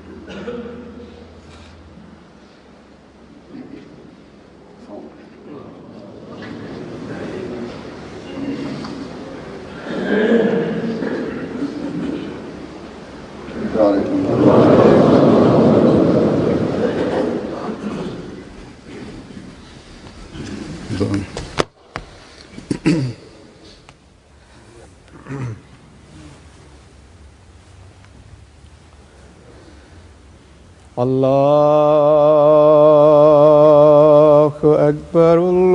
الله أكبر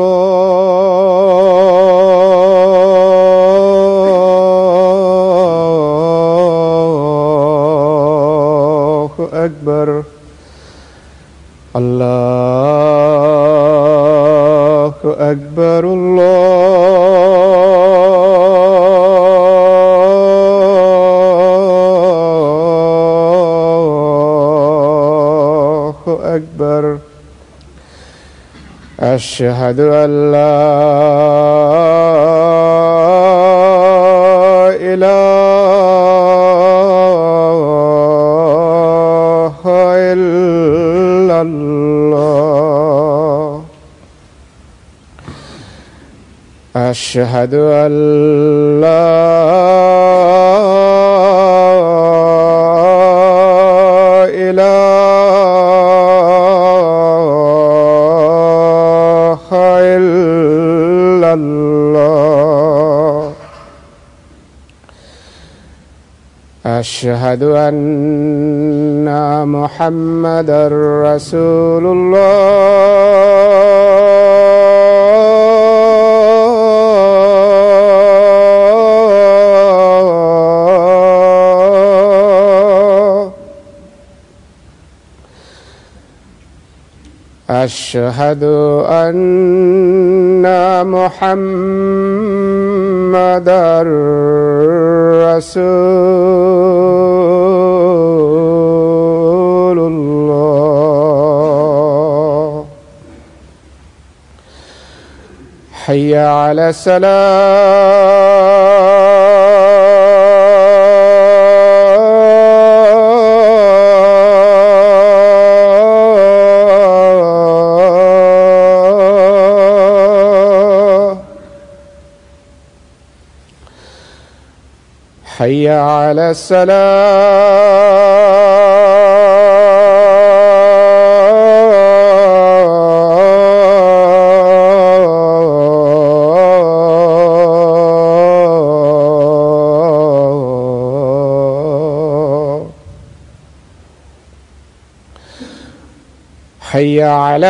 الله أكبر الله أكبر الله أكبر أشهد أن لا إله إلا الله أشهد أن لا إله إلا الله أشهد أن محمدا رسول الله أشهد أن محمدا رسول الله حي على السلام حي على السلام حي على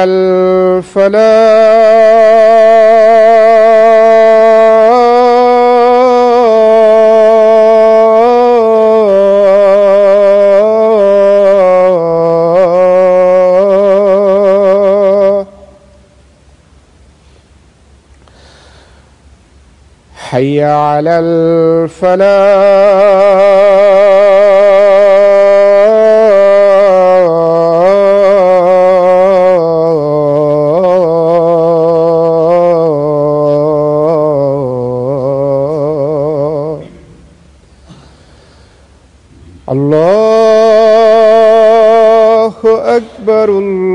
الفلاح حي على الفلاح الله أكبر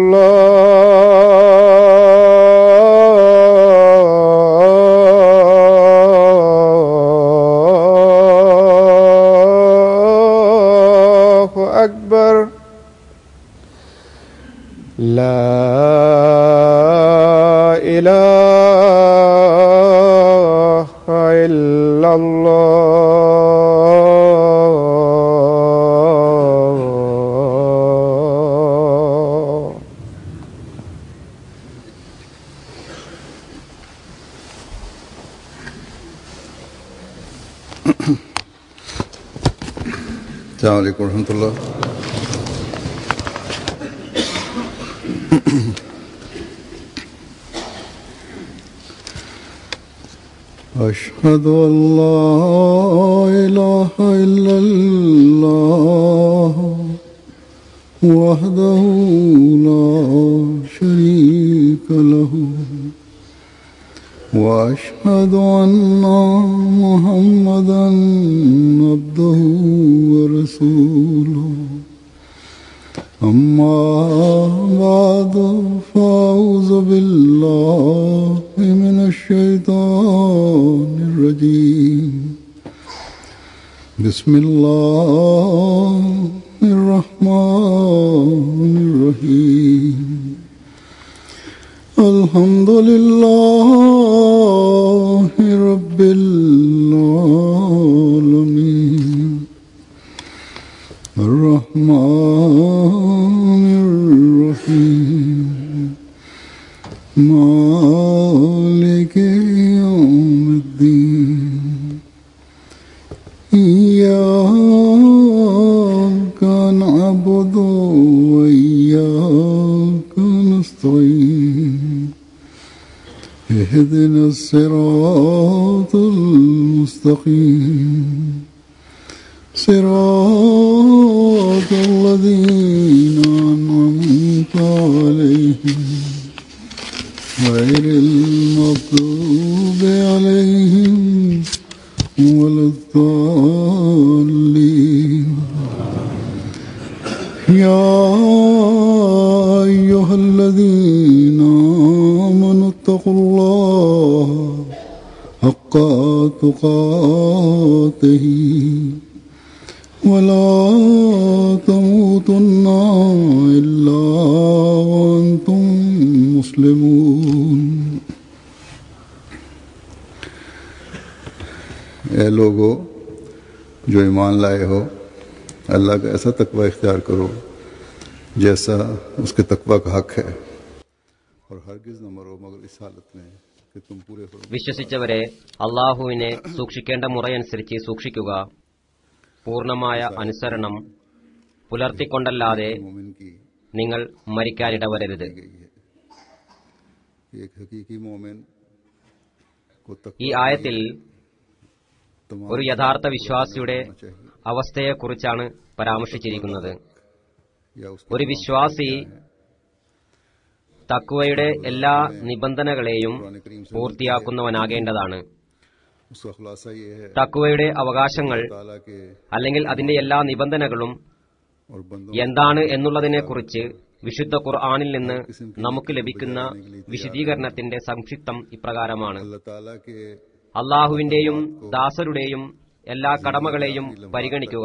الله أكبر لا إله إلا الله السلام عليكم ورحمة الله أشهد أن لا إله إلا الله وحده لا شريك له وأشهد أن محمدا عبده ورسوله أما بعد فأعوذ بالله من الشيطان الرجيم بسم الله الرحمن الرحيم الحمد لله رب العالمين الرحمن الرحيم مالك يوم الدين إياك نعبد وإياك نستعين اهدنا الصراط المستقيم صراط الذين أنعمت عليهم غير المغضوب عليهم ولا الضالين يا أيها الذين آمنوا اتقوا الله حق تقاته ولا تموتن إلا وأنتم مسلمون ए लोगो जो ईमान लाए हो अल्लाह का ऐसा तकवा इख्तियार करो जैसा उसके तकवा का हक है और हरगिज न मरो मगर इस हालत में कि तुम पूरे हो വിശ്വസിച്ചവരെ അള്ളാഹുവിനെ സൂക്ഷിക്കേണ്ട മുറയനുസരിച്ച് സൂക്ഷിക്കുക പൂർണ്ണമായ അനുസരണം പുലർത്തിക്കൊണ്ടല്ലാതെ मोमिन की നിങ്ങൾ മരിക്കാനിടവരരുത് गई है एक हकीकी मोमिन को ഈ तकवा ആയത്തിൽ तमाम ഒരു യഥാർത്ഥ വിശ്വാസിയുടെ होना चाहिए അവസ്ഥയെക്കുറിച്ചാണ് പരാമർശിച്ചിരിക്കുന്നത് या उसके ഒരു വിശ്വാസി തക്വയുടെ എല്ലാ നിബന്ധനകളെയും പൂർത്തിയാക്കുന്നവനാകേണ്ടതാണ് उसका खुलासा ये है തക്വയുടെ അവകാശങ്ങൾ ताला के അല്ലെങ്കിൽ അതിന്റെ എല്ലാ നിബന്ധനകളും और बंदों എന്താണ് എന്നുള്ളതിനെക്കുറിച്ച് വിശുദ്ധ ഖുർആാനിൽ നിന്ന് നമുക്ക് ലഭിക്കുന്ന വിശദീകരണത്തിന്റെ സംക്ഷിപ്തം ഇപ്രകാരമാണ് अल्लाह ताला के അള്ളാഹുവിന്റെയും ദാസരുടെയും എല്ലാ കടമകളെയും പരിഗണിക്കുക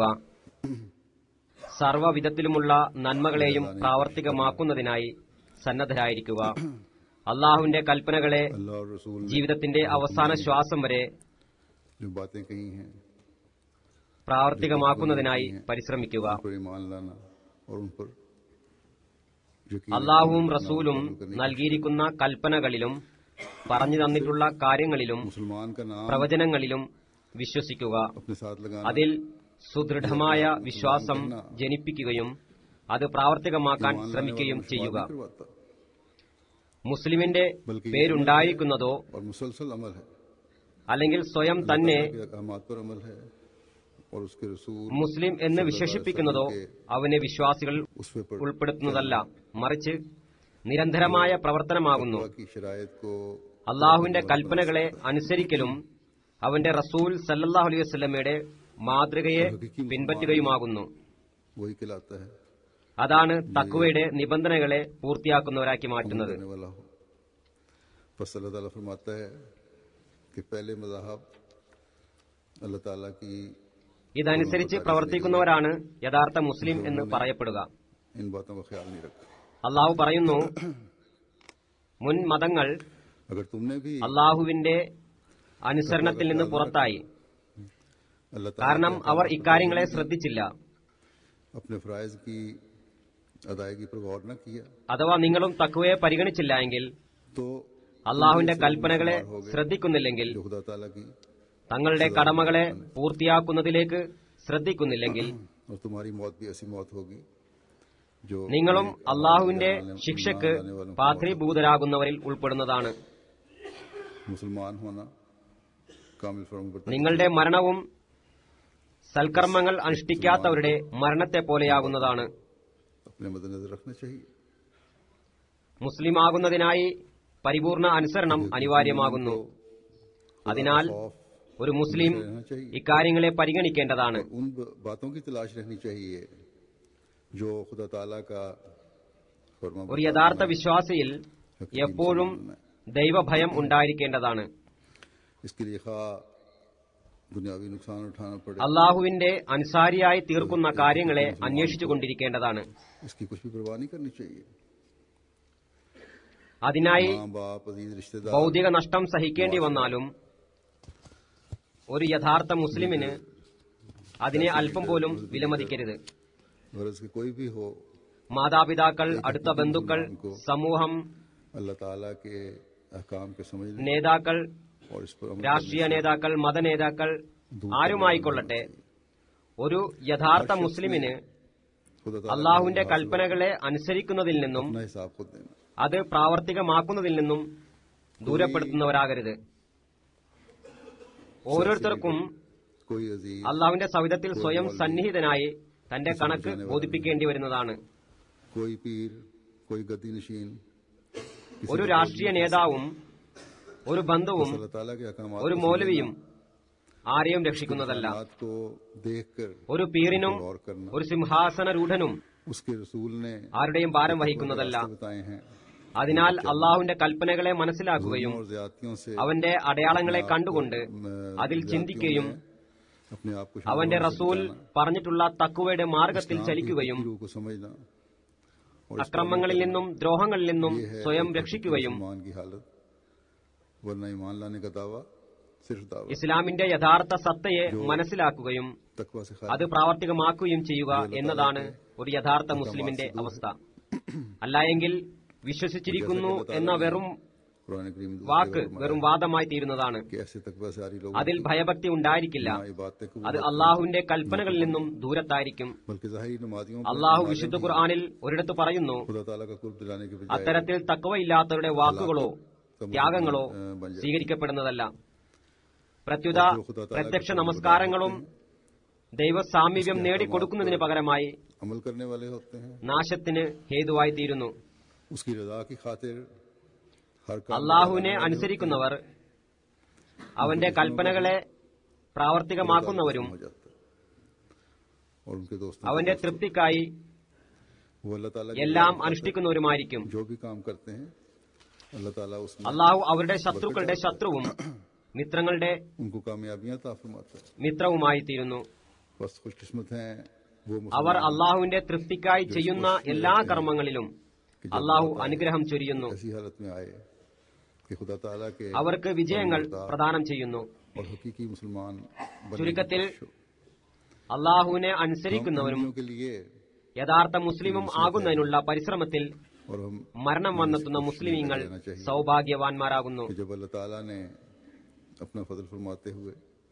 സർവ്വവിധത്തിലുമുള്ള നന്മകളെയും പ്രാവർത്തികമാക്കുന്നതിനായി സന്നദ്ധരായിരിക്കുക അള്ളാഹുവിന്റെ കൽപ്പനകളെ अल्लाह और रसूल ने ജീവിതത്തിന്റെ അവസാന ശ്വാസം വരെ जो बातें कही हैं പ്രാവർത്തികമാക്കുന്നതിനായി പരിശ്രമിക്കുക उन पर ईमान लाना और उन पर यकीन അള്ളാഹുവും रखना, റസൂലും अमल करने की നൽകിയിരിക്കുന്ന കൽപ്പനകളിലും പറഞ്ഞു തന്നിട്ടുള്ള കാര്യങ്ങളിലും मुसलमान का नाम പ്രവചനങ്ങളിലും വിശ്വസിക്കുക अपने साथ लगाना അതിൽ സുദൃഢമായ വിശ്വാസം ജനിപ്പിക്കുകയും അത് പ്രാവർത്തികമാക്കാൻ ईमान लाने ശ്രമിക്കുകയും वाला ചെയ്യുക विश्वास नहीं करवाता മുസ്ലിമിന്റെ പേരുണ്ടായിരിക്കുന്നതോ और मुसलसल अमल है അല്ലെങ്കിൽ സ്വയം തന്നെ के अहकामात पर अमल है और उसके रसूल മുസ്ലിം എന്ന് വിശേഷിപ്പിക്കുന്നതോ അവനെ വിശ്വാസികൾ उस पे पर ഉൾപ്പെടുത്തുന്നതല്ല മറിച്ച് നിരന്തരമായ പ്രവർത്തനമാകുന്നു की शरायत को അള്ളാഹുവിന്റെ കൽപ്പനകളെ അനുസരിക്കലും അവന്റെ റസൂൽ സല്ലല്ലാഹു അലൈഹി വസല്ലമയുടെ മാതൃകയെ പിൻപറ്റുകയുമാകുന്നു वही खिलाता है അതാണ് തക്വയുടെ നിബന്ധനകളെ പൂർത്തിയാക്കുന്നവരാക്കി മാറ്റുന്നത് देने वाला हो बस अल्लाह ताला फरमाता है कि पहले मजाहब अल्लाह ताला की ഇതനുസരിച്ച് പ്രവർത്തിക്കുന്നവരാണ് യഥാർത്ഥ മുസ്ലിം എന്ന് പറയപ്പെടുക इन बातों का ख्याल नहीं रखा അള്ളാഹു പറയുന്നു മുൻ മതങ്ങൾ अगर तुमने भी അള്ളാഹുവിന്റെ അനുസരണത്തിൽ നിന്ന് പുറത്തായി अल्लाह ताला കാരണം के അവർ अहकाम ഇക്കാര്യങ്ങളെ ശ്രദ്ധിച്ചില്ല अपने फ़राइज़ की अदायगी पर गौर न किया അഥവാ നിങ്ങളും തക്വയെ പരിഗണിച്ചില്ല എങ്കിൽ तो അള്ളാഹുവിന്റെ കൽപ്പനകളെ ശ്രദ്ധിക്കുന്നില്ലെങ്കിൽ जो खुदा ताला की തങ്ങളുടെ കടമകളെ പൂർത്തിയാക്കുന്നതിലേക്ക് ശ്രദ്ധിക്കുന്നില്ലെങ്കിൽ और तुम्हारी मौत भी ऐसी मौत होगी जो നിങ്ങളും अपने അള്ളാഹുവിന്റെ ईमान लाने- ശിക്ഷയ്ക്ക് ईमान लाने वालों को പാത്രീഭൂതരാകുന്നവരിൽ ഉൾപ്പെടുന്നതാണ് मुसलमान होना कामिल फर्म पर നിങ്ങളുടെ മരണവും സൽക്കർമ്മങ്ങൾ അനുഷ്ഠിക്കാത്തവരുടെ മരണത്തെ പോലെയാകുന്നതാണ് अपने मद्देनजर रखना चाहिए മുസ്ലിമാകുന്നതിനായി പരിപൂർണ അനുസരണം അനിവാര്യമാകുന്നു അതിനാൽ ഒരു മുസ്ലിം रहना चाहिए ഇക്കാര്യങ്ങളെ പരിഗണിക്കേണ്ടതാണ് उन ब- बातों की तलाश रखनी चाहिए जो खुदा ताला का फरमा ഒരു യഥാർത്ഥ വിശ്വാസിയിൽ എപ്പോഴും ദൈവഭയം ഉണ്ടായിരിക്കേണ്ടതാണ് इसके लिए खा दुनियावी नुकसान उठाना पड़े അള്ളാഹുവിന്റെ അൻസാരിയായി തീർക്കുന്ന കാര്യങ്ങളെ അന്വേഷിച്ചുകൊണ്ടിരിക്കേണ്ടതാണ് इसकी कुछ भी परवाह नहीं करनी चाहिए അതിനായി माँ बाप अजीज रिश्तेदार ഭൗതിക നഷ്ടം സഹിക്കേണ്ടി വന്നാലും ഒരു യഥാർത്ഥ മുസ്ലിമിന് അതിനെ അല്പം പോലും വിലമതിക്കരുത് गरज के कोई भी हो മാതാപിതാക്കൾ അടുത്ത ബന്ധുക്കൾ സമൂഹം अल्लाह ताला के अहकाम के समझने നേതാക്കൾ और इस पर अमल രാഷ്ട്രീയ നേതാക്കൾ മതനേതാക്കൾ ആരുമായിക്കൊള്ളട്ടെ ഒരു യഥാർത്ഥ മുസ്ലിമിന് खुदा ताला അള്ളാഹുവിന്റെ കൽപ്പനകളെ അനുസരിക്കുന്നതിൽ നിന്നും अपना हिसाब खुद देना അത് പ്രാവർത്തികമാക്കുന്നതിൽ നിന്നും ദൂരപ്പെടുത്തുന്നവരാകരുത് ഓരോരുത്തർക്കും कोई अजीज അള്ളാഹുവിന്റെ സവിധത്തിൽ സ്വയം സന്നിഹിതനായി തന്റെ കണക്ക് ബോധിപ്പിക്കേണ്ടി വരുന്നതാണ് कोई पीर कोई गद्दी नशीन किसी ഒരു രാഷ്ട്രീയ നേതാവും ഒരു ബന്ധുവും अल्लाह ताला के अहकाम ഒരു മൗലവിയും ആരെയും രക്ഷിക്കുന്നതല്ല को देखकर ഒരു പീറിനും गौर करना ഒരു സിംഹാസനരൂഢനും उसके रसूल ने ആരുടെയും ഭാരം വഹിക്കുന്നതല്ല रास्ते बताए हैं അതിനാൽ അള്ളാഹുവിന്റെ കൽപ്പനകളെ മനസ്സിലാക്കുകയും और ज्यादतियों से അവന്റെ അടയാളങ്ങളെ കണ്ടുകൊണ്ട് അതിൽ ചിന്തിക്കുകയും अपने आप को അവന്റെ റസൂൽ പറഞ്ഞിട്ടുള്ള തക്കുവയുടെ മാർഗത്തിൽ ചലിക്കുകയും रूह को समझना और അക്രമങ്ങളിൽ നിന്നും ദ്രോഹങ്ങളിൽ നിന്നും ये है സ്വയം एक രക്ഷിക്കുകയും मुसलमान की हालत वरना ईमान लाने का दावा सिर्फ दावा ഇസ്ലാമിന്റെ യഥാർത്ഥ സത്തയെ മനസ്സിലാക്കുകയും तकवा से അത് പ്രാവർത്തികമാക്കുകയും ചെയ്യുക എന്നതാണ് ഒരു യഥാർത്ഥ മുസ്ലിമിന്റെ അവസ്ഥ അല്ലായെങ്കിൽ വിശ്വസിച്ചിരിക്കുന്നു എന്ന വെറും कुरान करीम में दूसरी വാക്ക് जगह വെറും വാദമായി തീരുന്നതാണ് कि ऐसे तकवा से आरी लोग അതിൽ ഭയഭക്തി ഉണ്ടായിരിക്കില്ല ये बातें को അത് അള്ളാഹുവിന്റെ കൽപ്പനകളിൽ നിന്നും ദൂരത്തായിരിക്കും बल्कि जाहिरी नमाजियों पर അള്ളാഹു വിശുദ്ധ ഖുർആാനിൽ ഒരിടത്ത് പറയുന്നു खुदा ताला का कुर्ब दिलाने के बजाय അത്തരത്തിൽ തക്കവയില്ലാത്തവരുടെ വാക്കുകളോ ത്യാഗങ്ങളോ സ്വീകരിക്കപ്പെടുന്നതല്ല പ്രത്യുത പ്രത്യക്ഷ നമസ്കാരങ്ങളും ദൈവസാമീപ്യം നേടിക്കൊടുക്കുന്നതിന് പകരമായി अमल करने वाले होते हैं നാശത്തിന് ഹേതുവായി തീരുന്നു उसकी रजा की खातिर हर काम അള്ളാഹുവിനെ അനുസരിക്കുന്നവർ അവന്റെ കൽപ്പനകളെ പ്രാവർത്തികമാക്കുന്നവരും हो जाता है और उनके दोस्तों അവന്റെ തൃപ്തിക്കായി वो अल्लाह ताला के എല്ലാം അനുഷ്ഠിക്കുന്നവരുമായിരിക്കും जो भी काम करते हैं अल्लाह ताला उसमें അള്ളാഹു അവരുടെ ശത്രുക്കളുടെ ശത്രുവും മിത്രങ്ങളുടെ उनको कामयाबियां ता फरमाता है മിത്രവുമായി തീരുന്നു बस खुशकिस्मत हैं वो അവർ मुसलमान അള്ളാഹുവിന്റെ തൃപ്തിക്കായി ചെയ്യുന്ന എല്ലാ കർമ്മങ്ങളിലും അള്ളാഹു അനുഗ്രഹം ചൊരിയുന്നു ऐसी हालत में आए कि खुदा ताला के അവർക്ക് വിജയങ്ങൾ പ്രദാനം ചെയ്യുന്നു और हकीकी मुसलमान बनने ചുരുക്കത്തിൽ की कोशिश हो। അള്ളാഹുവിനെ हम അനുസരിക്കുന്നവരും उन के लिए യഥാർത്ഥ മുസ്ലിമും ആകുന്നതിനുള്ള പരിശ്രമത്തിൽ और हम മരണം വന്നെത്തുന്ന മുസ്ലിമീങ്ങൾ സൗഭാഗ്യവാന്മാരാകുന്നു कि जब अल्लाह ताला ने अपना फजल फरमाते हुए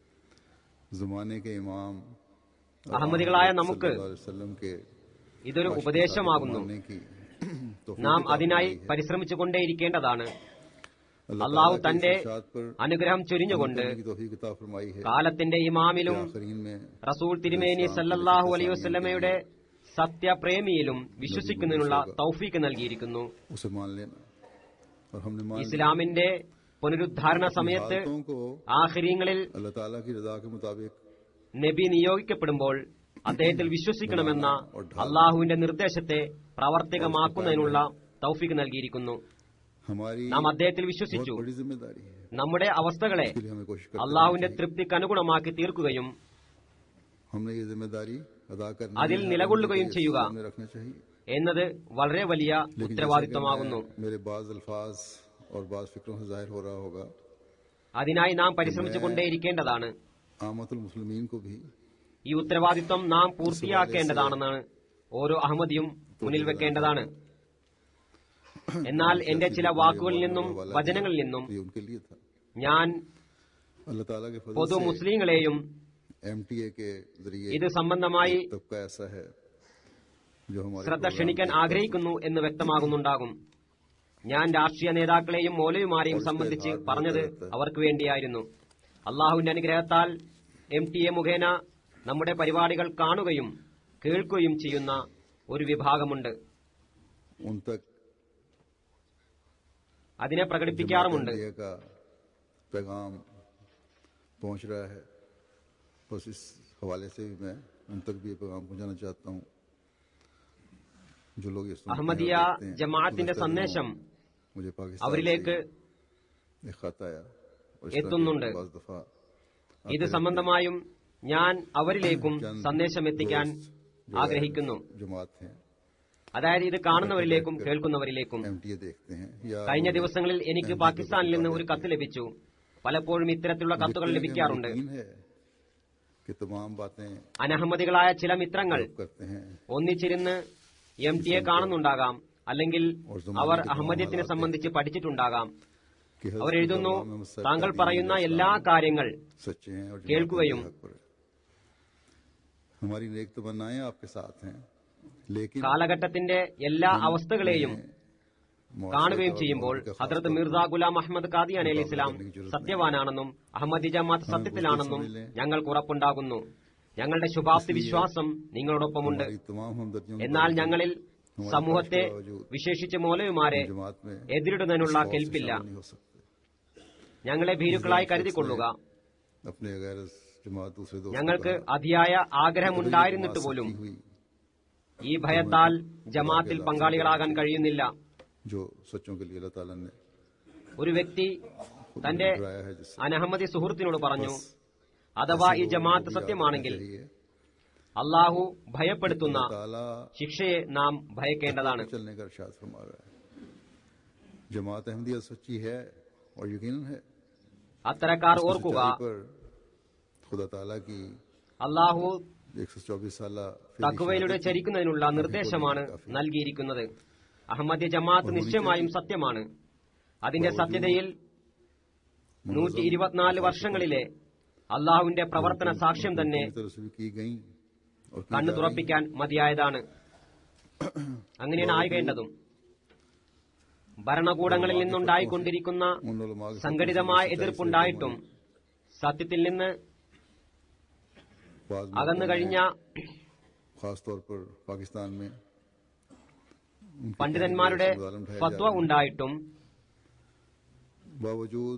जमाने के इमाम അഹമ്മദികളായ നമുക്ക് सल्लल्लाहु अलैहि वसल्लम के ഇതൊരു ഉപദേശമാകുന്നു मानने की तौफीक നാം अता അതിനായി फरमाई है। പരിശ്രമിച്ചുകൊണ്ടേയിരിക്കേണ്ടതാണ് अल्लाह അള്ളാഹു ताला के തന്റെ इस इरशाद पर അനുഗ്രഹം अमल ചൊരിഞ്ഞുകൊണ്ട് करने की तौफीक अता फरमाई है കാലത്തിന്റെ ഇമാമിലും आखिरीन में റസൂൽ തിരുമേനി സല്ലല്ലാഹു അലൈഹി വസല്ലമയുടെ സത്യപ്രേമിയിലും വിശ്വസിക്കുന്നതിനുള്ള തൗഫീക്ക് നൽകിയിരിക്കുന്നു उसे मान लेना और हमने मान लिया ഇസ്ലാമിന്റെ പുനരുദ്ധാരണ സമയത്ത് हालतों को ആഖിരീങ്ങളിൽ अल्लाह ताला की रजा के मुताबिक നബി നിയോഗിക്കപ്പെടുമ്പോൾ അദ്ദേഹത്തിൽ വിശ്വസിക്കണമെന്ന അള്ളാഹുവിന്റെ നിർദ്ദേശത്തെ പ്രാവർത്തികമാക്കുന്നതിനുള്ള തൗഫീക്ക് നൽകിയിരിക്കുന്നു हमारी നാം അദ്ദേഹത്തിൽ बहुत വിശ്വസിച്ചു बड़ी जिम्मेदारी है നമ്മുടെ അവസ്ഥകളെ इसके लिए हमें कोशिश करते അള്ളാഹുവിന്റെ रहना चाहिए। തൃപ്തിക്ക് അനുഗുണമാക്കി തീർക്കുകയും हमने ये जिम्मेदारी अदा करनी അതിൽ है, നിലകൊള്ളുകയും हमें ചെയ്യുക. सामने रखना चाहिए എന്നത് വളരെ വലിയ लेकिन जैसे कि ഉത്തരവാദിത്വമാകുന്നു मैं- मेरे बाज अल्फाज और बाज फिक्रों से जाहिर हो रहा होगा അതിനായി നാം പരിശ്രമിച്ചുകൊണ്ടേയിരിക്കേണ്ടതാണ് आमतुल मुस्लिमीन को भी ഈ ഉത്തരവാദിത്വം നാം പൂർത്തിയാക്കേണ്ടതാണെന്നാണ് ഓരോ അഹമ്മദിയും മുന്നിൽ വെക്കേണ്ടതാണ് എന്നാൽ എന്റെ ചില വാക്കുകളിൽ നിന്നും വചനങ്ങളിൽ നിന്നും ये उनके लिए था ഞാൻ अल्लाह ताला के പൊതു फजल से മുസ്ലിങ്ങളെയും एमटीए के जरिए ഇത് സംബന്ധമായി तबका ऐसा है जो हमारे ശ്രദ്ധ प्रोग्राम ക്ഷണിക്കാൻ को- ആഗ്രഹിക്കുന്നു എന്ന് വ്യക്തമാകുന്നുണ്ടാകും ഞാൻ രാഷ്ട്രീയ നേതാക്കളെയും മൗലവിമാരെയും സംബന്ധിച്ച് പറഞ്ഞത് അവർക്ക് വേണ്ടിയായിരുന്നു അള്ളാഹുവിന്റെ അനുഗ്രഹത്താൽ എം ടി എ മുഖേന നമ്മുടെ പരിപാടികൾ കാണുകയും കേൾക്കുകയും ചെയ്യുന്ന ഒരു വിഭാഗമുണ്ട് उन तक അതിനെ പ്രകടിപ്പിക്കാറുമുണ്ട് जमात अहमदिया का पैगाम पहुंच रहा है बस इस हवाले से भी मैं उन तक भी ये पैगाम पहुंचाना चाहता हूं जो लोग ये सुनते हैं और അഹമ്മദിയ देखते हैं, ജമാഅത്തിന്റെ गुज़श्ता സന്ദേശം दिनों मुझे पाकिस्तान അവരിലേക്ക് से एक खत आया और इस तरह के എത്തുന്നുണ്ട്. बाज़ दफ़ा ഇത് आते സംബന്ധമായും ഞാൻ അവരിലേക്കും रहते हैं। സന്ദേശം എത്തിക്കാൻ दोस्त जो ആഗ്രഹിക്കുന്നു है, जमात हैं അതായത് ഇത് കാണുന്നവരിലേക്കും കേൾക്കുന്നവരിലേക്കും एमटीए देखते हैं या കഴിഞ്ഞ ദിവസങ്ങളിൽ എനിക്ക് പാകിസ്ഥാനിൽ നിന്ന് ഒരു കത്ത് ലഭിച്ചു പലപ്പോഴും ഇത്തരത്തിലുള്ള കത്തുകൾ जितने ലഭിക്കാറുണ്ട് यकीन है कि तमाम बातें അനഹമ്മദികളായ ചില മിത്രങ്ങൾ करते हैं ഒന്നിച്ചിരുന്ന് എം ടിയെ കാണുന്നുണ്ടാകാം അല്ലെങ്കിൽ അവർ അഹമ്മദിയത്തിനെ സംബന്ധിച്ച് പഠിച്ചിട്ടുണ്ടാകാം कि हज़रत അവർ എഴുതുന്നു गुलाम अहमद साहब താങ്കൾ का പറയുന്ന दीन എല്ലാ इस्लाम കാര്യങ്ങൾ सच्चे हैं और കേൾക്കുകയും जमात के हक पर है। हमारी नेक तमन्नाएं आपके साथ हैं लेकिन കാലഘട്ടത്തിന്റെ എല്ലാ അവസ്ഥകളെയും കാണുകയും ചെയ്യുമ്പോൾ ഹദ്രത്ത് മിർസ ഗുലാം അഹമ്മദ് ഖാദിയാൻ അലി ഇസ്ലാം സത്യവാനാണെന്നും അഹമ്മദി ജമാഅത്ത് സത്യത്തിലാണെന്നും ഞങ്ങൾക്ക് ഉറപ്പുണ്ടാകുന്നു ഞങ്ങളുടെ ശുഭാപ്തി വിശ്വാസം നിങ്ങളോടൊപ്പമുണ്ട് हमारी तमाम हमदर्दियों के എന്നാൽ बावजूद ഞങ്ങളിൽ हमारे സമൂഹത്തെ पास के बावजूद വിശേഷിച്ച് മൗലവിമാരെ जमात में എതിരിടുന്നതിനുള്ള सौ से കെൽപ്പില്ല शामिल नहीं हो सकते ഞങ്ങളെ ഭീരുക്കളായി കരുതിക്കൊള്ളുക अपने गैर जमात दूसरे दोस्तों ഞങ്ങൾക്ക് का അതിയായ ആഗ്രഹമുണ്ടായിരുന്നിട്ട് പോലും सच्ची हुई ഈ ഭയത്താൽ ജമാഅത്തിൽ പങ്കാളികളാകാൻ കഴിയുന്നില്ല जो सच्चों के लिए अल्लाह ताला ने ഒരു व्यക്തി തന്റെ डराया है जिससे അനഹമ്മദി സുഹൃത്തിനോട് പറഞ്ഞു അഥവാ ഈ ജമാഅത്ത് സത്യമാണെങ്കിൽ चाहिए അള്ളാഹു ഭയപ്പെടുത്തുന്ന ताला ശിക്ഷയെ നാം ഭയക്കേണ്ടതാണ് चलने का इरशाद फरमा रहा है जमात अहमदिया सच्ची है और यकीन है അത്തരക്കാർ इसकी ഓർക്കുക सच्चाई पर खुदा ताला की അള്ളാഹു एक सौ चौबीस साल തക്കുവയിലൂടെ ചരിക്കുന്നതിനുള്ള നിർദ്ദേശമാണ് നൽകിയിരിക്കുന്നത് അഹമ്മദ് ജമാഅത്ത് നിശ്ചയമായും സത്യമാണ് അതിന്റെ സത്യതയിൽ നൂറ്റി ഇരുപത്തിനാല് വർഷങ്ങളിലെ അള്ളാഹുവിന്റെ പ്രവർത്തന സാക്ഷ്യം തന്നെ की गई और की കണ്ണു जा തുറപ്പിക്കാൻ മതിയായതാണ് അങ്ങനെയാണ് ആകേണ്ടതും ഭരണകൂടങ്ങളിൽ നിന്നുണ്ടായിക്കൊണ്ടിരിക്കുന്ന रही। उन उलमा के സംഘടിതമായ सच्चाई से എതിർപ്പുണ്ടായിട്ടും സത്യത്തിൽ നിന്ന് बाद में അകന്നു കഴിഞ്ഞ खास तौर पर पाकिस्तान में उनके പണ്ഡിതന്മാരുടെ कहने पर मुजालम ढाए जा ഫത്വ रहे हैं। ഉണ്ടായിട്ടും बावजूद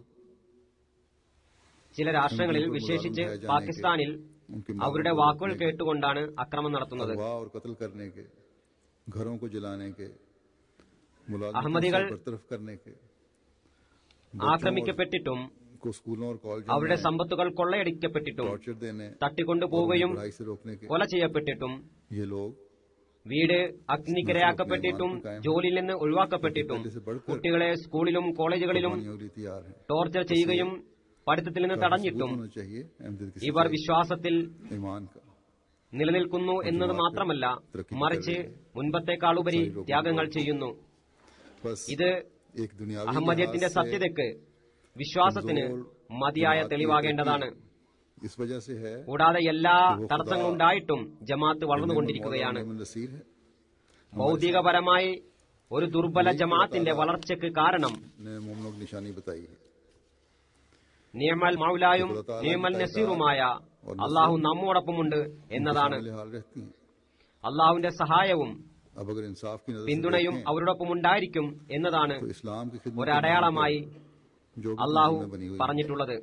ചില രാഷ്ട്രങ്ങളിൽ വിശേഷിച്ച് പാകിസ്ഥാനിൽ അവരുടെ വാക്കുകൾ കേട്ടുകൊണ്ടാണ് അക്രമം നടത്തുന്നത് अगवा और कत्ल करने के घरों को जलाने के मुलाजिमों अहमदीകൾ से बरतरफ करने के ആക്രമിക്കപ്പെട്ടിട്ടും को स्कूलों और അവരുടെ कॉलेजों में സമ്പത്തുകൾ കൊള്ളയടിക്കപ്പെട്ടിട്ടും टॉर्चर देने തട്ടിക്കൊണ്ടുപോവുകയും पढ़ाई से रोकने के കൊല ചെയ്യപ്പെട്ടിട്ടും ये लोग വീട് അഗ്നിക്കിരയാക്കപ്പെട്ടിട്ടും ജോലിയിൽ നിന്ന് ഒഴിവാക്കപ്പെട്ടിട്ടും കുട്ടികളെ സ്കൂളിലും കോളേജുകളിലും कुर्बानियों के लिए तैयार हैं ടോർച്ചർ ചെയ്യുകയും പഠിത്തത്തിൽ നിന്ന് തടഞ്ഞിട്ടും होना चाहिए अहमद की ഇവർ വിശ്വാസത്തിൽ ईमान का നിലനിൽക്കുന്നു എന്നത് മാത്രമല്ല മറിച്ച് മുൻപത്തേക്കാളുപരി ത്യാഗങ്ങൾ ചെയ്യുന്നു बस ഇത് एक दुनियावी അഹമ്മദിയത്തിന്റെ लिहाज से സത്യതയ്ക്ക് വിശ്വാസത്തിന് മതിയായ തെളിവാകേണ്ടതാണ് इस वजह से है കൂടാതെ എല്ലാ തടസ്സങ്ങളുണ്ടായിട്ടും ജമാഅത്ത് വളർന്നുകൊണ്ടിരിക്കുകയാണ് मौलाना नसीर है ഭൗതികപരമായി ഒരു ദുർബല ജമാഅത്തിന്റെ വളർച്ചയ്ക്ക് കാരണം ने मोमनों की निशानी बताई है നിയമൽ മൗലായും നിയമൽ നസീറുമായ അള്ളാഹു നമ്മോടൊപ്പമുണ്ട് എന്നതാണ് शामिल हाल रहती हैं അള്ളാഹുവിന്റെ സഹായവും अब अगर इंसाफ की नजर से പിന്തുണയും देखें, അവരോടൊപ്പം ഉണ്ടായിരിക്കും എന്നതാണ് तो इस्लाम की खिदमत ഒരടയാളമായി जो भी അള്ളാഹു दुनिया में बनी हुई है, പറഞ്ഞിട്ടുള്ളത്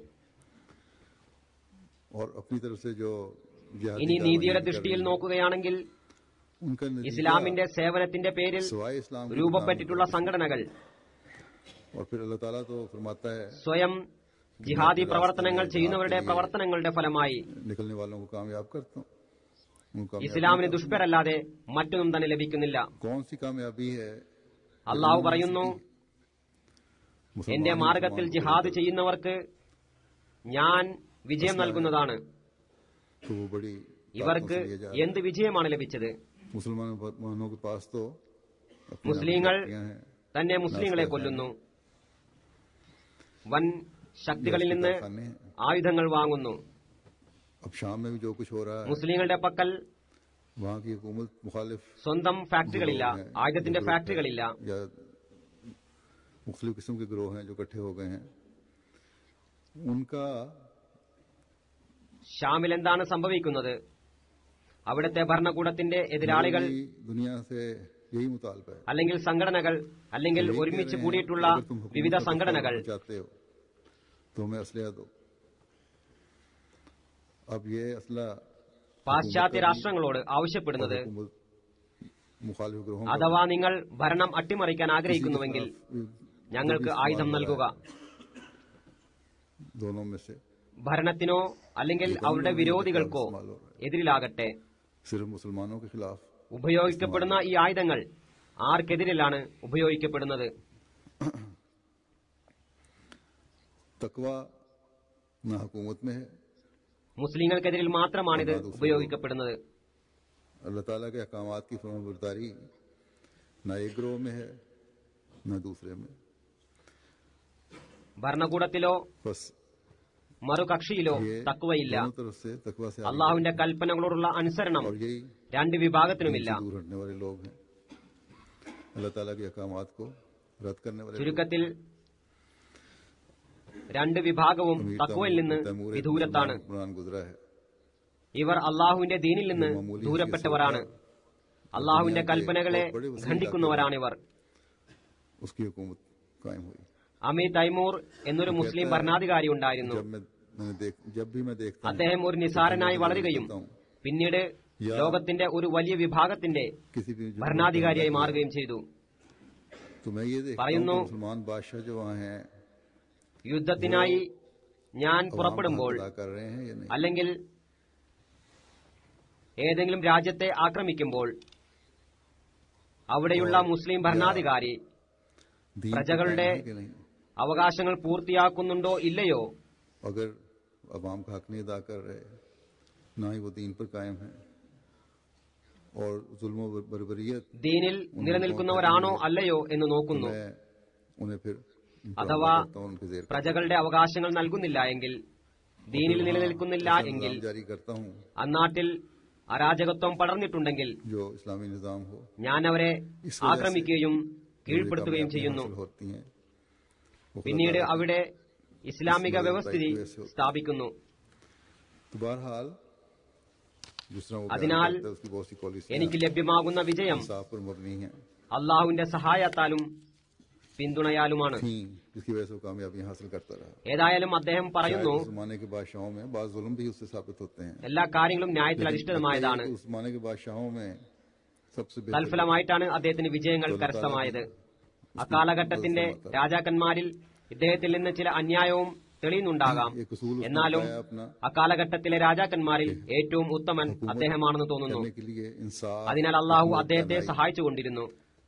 और अपनी तरफ से जो जिहादी ഇനി दावा നീതിയുടെ कर ദൃഷ്ടിയിൽ रही है, നോക്കുകയാണെങ്കിൽ उनका नतीजा ഇസ്ലാമിന്റെ സേവനത്തിന്റെ പേരിൽ सिवाय इस्लाम के രൂപപ്പെട്ടിട്ടുള്ള സംഘടനകൾ गुलाम और फिर अल्लाह ताला तो फरमाता है സ്വയം ജിഹാദി പ്രവർത്തനങ്ങൾ ചെയ്യുന്നവരുടെ പ്രവർത്തനങ്ങളുടെ ഫലമായി निकलने वालों को कामयाब करता हूँ उनको कामयाब ഇസ്ലാമിന് ദുഷ്പരല്ലാതെ മറ്റൊന്നും തന്നെ ലഭിക്കുന്നില്ല कौन सी कामयाबी है അള്ളാഹു പറയുന്നു मुसलमान എന്റെ ही മാർഗത്തിൽ मुसलमान को ജിഹാദ് ചെയ്യുന്നവർക്ക് ഞാൻ വിജയം നൽകുന്നതാണ് तो वो बड़ी ഇവർക്ക് ताकतों से लिए जा रहे हैं। എന്ത് വിജയമാണ് ലഭിച്ചത് मुसलमानों के पास तो अपनी മുസ്ലിങ്ങൾ शक्तियां हैं തന്നെ മുസ്ലിങ്ങളെ കൊല്ലുന്നു വൻ ശക്തികളിൽ നിന്ന് कारखाने हैं ആയുധങ്ങൾ വാങ്ങുന്നു अब शाम में भी जो कुछ हो रहा है മുസ്ലിങ്ങളുടെ പക്കൽ वहाँ की हुकूमत मुखालिफ സ്വന്തം ഫാക്ടറികളില്ല ആയുധത്തിന്റെ ഫാക്ടറികളില്ല या मुख्तलिफ किस्म के ग्रोह हैं जो इकट्ठे हो गए हैं उनका ഷാമിൽ എന്താണ് സംഭവിക്കുന്നത് അവിടുത്തെ ഭരണകൂടത്തിന്റെ എതിരാളികൾ पूरी दुनिया से यही मुतालबा है അല്ലെങ്കിൽ സംഘടനകൾ അല്ലെങ്കിൽ यही कह ഒരുമിച്ച് रहे हैं, കൂടിയിട്ടുള്ള अगर तुम हुकूमत വിവിധ को സംഘടനകൾ बचाना चाहते हो तो हमें असलिया दो अब ये असला പാശ്ചാത്യ രാഷ്ട്രങ്ങളോട് ആവശ്യപ്പെടുന്നത് हुकूमत मुखालिफ ग्रोहों അഥവാ നിങ്ങൾ ഭരണം അട്ടിമറിക്കാൻ ആഗ്രഹിക്കുന്നുവെങ്കിൽ ഞങ്ങൾക്ക് ആയുധം നൽകുക दोनों में से ഭരണത്തിനോ അല്ലെങ്കിൽ അവരുടെ വിരോധികൾക്കോ എതിരിലാകട്ടെ सिर्फ मुसलमानों के खिलाफ ഉപയോഗിക്കപ്പെടുന്ന ഈ ആയുധങ്ങൾ ആർക്കെതിരിലാണ് ഉപയോഗിക്കപ്പെടുന്നത് तकवा न हुकूमत में है മുസ്ലിങ്ങൾക്കെതിരിൽ മാത്രമാണിത് ഉപയോഗിക്കപ്പെടുന്നത് अल्लाह ताला के अहकाम की फरमाबरदारी न एक ग्रोह में है न दूसरे में ഭരണകൂടത്തിലോ बस മറുകക്ഷിയിലോ ये തക്കുവയില്ല दोनों तरफ से तकवा से आगे അള്ളാഹുവിന്റെ കൽപ്പനകളോടുള്ള അനുസരണം और यही രണ്ട് വിഭാഗത്തിനുമില്ല इनसे दूर हटने वाले लोग हैं अल्लाह ताला के अहकाम को रद्द करने वाले लोग। ചുരുക്കത്തിൽ രണ്ട് വിഭാഗവും अमीर തക്കുവയിൽ നിന്ന് तैमूर एक വിദൂരത്താണ് हुक्मरान गुजरा है ഇവർ അള്ളാഹുവിന്റെ ദീനിൽ നിന്ന് ദൂരപ്പെട്ടവരാണ് അള്ളാഹുവിന്റെ കൽപ്പനകളെ ഖണ്ഡിക്കുന്നവരാണിവർ उसकी हुकूमत कायम हुई അമി തൈമൂർ എന്നൊരു മുസ്ലിം ഭരണാധികാരി ഉണ്ടായിരുന്നു जब मैं मैंने देख जब भी मैं देखता हूँ അദ്ദേഹം ഒരു നിസാരനായി വളരുകയും പിന്നീട് ലോകത്തിന്റെ ഒരു വലിയ വിഭാഗത്തിന്റെ किसी भी जो ഭരണാധികാരിയായി മാറുകയും ചെയ്തു तो मैं ये देखता हूँ പറയുന്നു, कि मुसलमान बादशाह जो वहाँ हैं യുദ്ധത്തിനായി ഞാൻ अवाम പുറപ്പെടുമ്പോൾ अदा कर रहे हैं या नहीं അല്ലെങ്കിൽ ഏതെങ്കിലും രാജ്യത്തെ ആക്രമിക്കുമ്പോൾ അവിടെയുള്ള മുസ്ലിം ഭരണാധികാരി दीन पर प्रजകളുടെ कायम है कि नहीं അവകാശങ്ങൾ പൂർത്തിയാക്കുന്നുണ്ടോ ഇല്ലയോ अगर अवाम का हक नहीं अदा कर रहे ना ही वो दीन पर कायम है और जुल्म व बरबरीत ദീനിൽ നിലനിൽക്കുന്നവരാണോ അല്ലയോ എന്ന് നോക്കുന്നു मैं उन्हें फिर उन पर अथवा हमला करता हूं, उनके जेर പ്രജകളുടെ അവകാശങ്ങൾ നൽകുന്നില്ല എങ്കിൽ ദീനിൽ നിലനിൽക്കുന്നില്ല എങ്കിൽ जारी करता हूँ അന്നാട്ടിൽ അരാജകത്വം പടർന്നിട്ടുണ്ടെങ്കിൽ जो इस्लामी निज़ाम हो ഞാൻ അവരെ इस वजह से ആക്രമിക്കുകയും जो ये കീഴ്പ്പെടുത്തുകയും कामयाबियां ചെയ്യുന്നു हासिल होती हैं वो खुदा പിന്നീട് ताला की- അവിടെ ഇസ്ലാമിക വ്യവസ്ഥിതി സ്ഥാപിക്കുന്നു तो बहरहाल जिस तरह वो बयान അതിനാൽ करता है, उसकी बहुत सी पॉलिसियां എനിക്ക് ലഭ്യമാകുന്ന വിജയം इंसाफ पर मबनी हैं അള്ളാഹുവിന്റെ സഹായത്താലും പിന്തുണയാലുമാണ് थी जिसकी वजह से वो कामयाबियां हासिल करता रहा ഏതായാലും അദ്ദേഹം പറയുന്നു शायद उस जमाने के बादशाहों में बाज जुल्म भी उससे साबित होते हैं എല്ലാ കാര്യങ്ങളും ന്യായത്തിൽ അധിഷ്ഠിതമായതാണ് उस जमाने के बादशाहों में सबसे बेहतर തൽഫലമായിട്ടാണ് അദ്ദേഹത്തിന് വിജയങ്ങൾ കരസ്ഥമായത് അക്കാലഘട്ടത്തിന്റെ രാജാക്കന്മാരിൽ ഇദ്ദേഹത്തിൽ നിന്ന് ചില അന്യായവും തെളിയുന്നുണ്ടാകാം ये कसूल उसने എന്നാലും बताया अपना അക്കാലഘട്ടത്തിലെ രാജാക്കന്മാരിൽ ഏറ്റവും ഉത്തമൻ അദ്ദേഹമാണെന്ന് തോന്നുന്നു करने के लिए इंसाफ അതിനാൽ അള്ളാഹു हुकूमत അദ്ദേഹത്തെ बनाई, സഹായിച്ചുകൊണ്ടിരുന്നു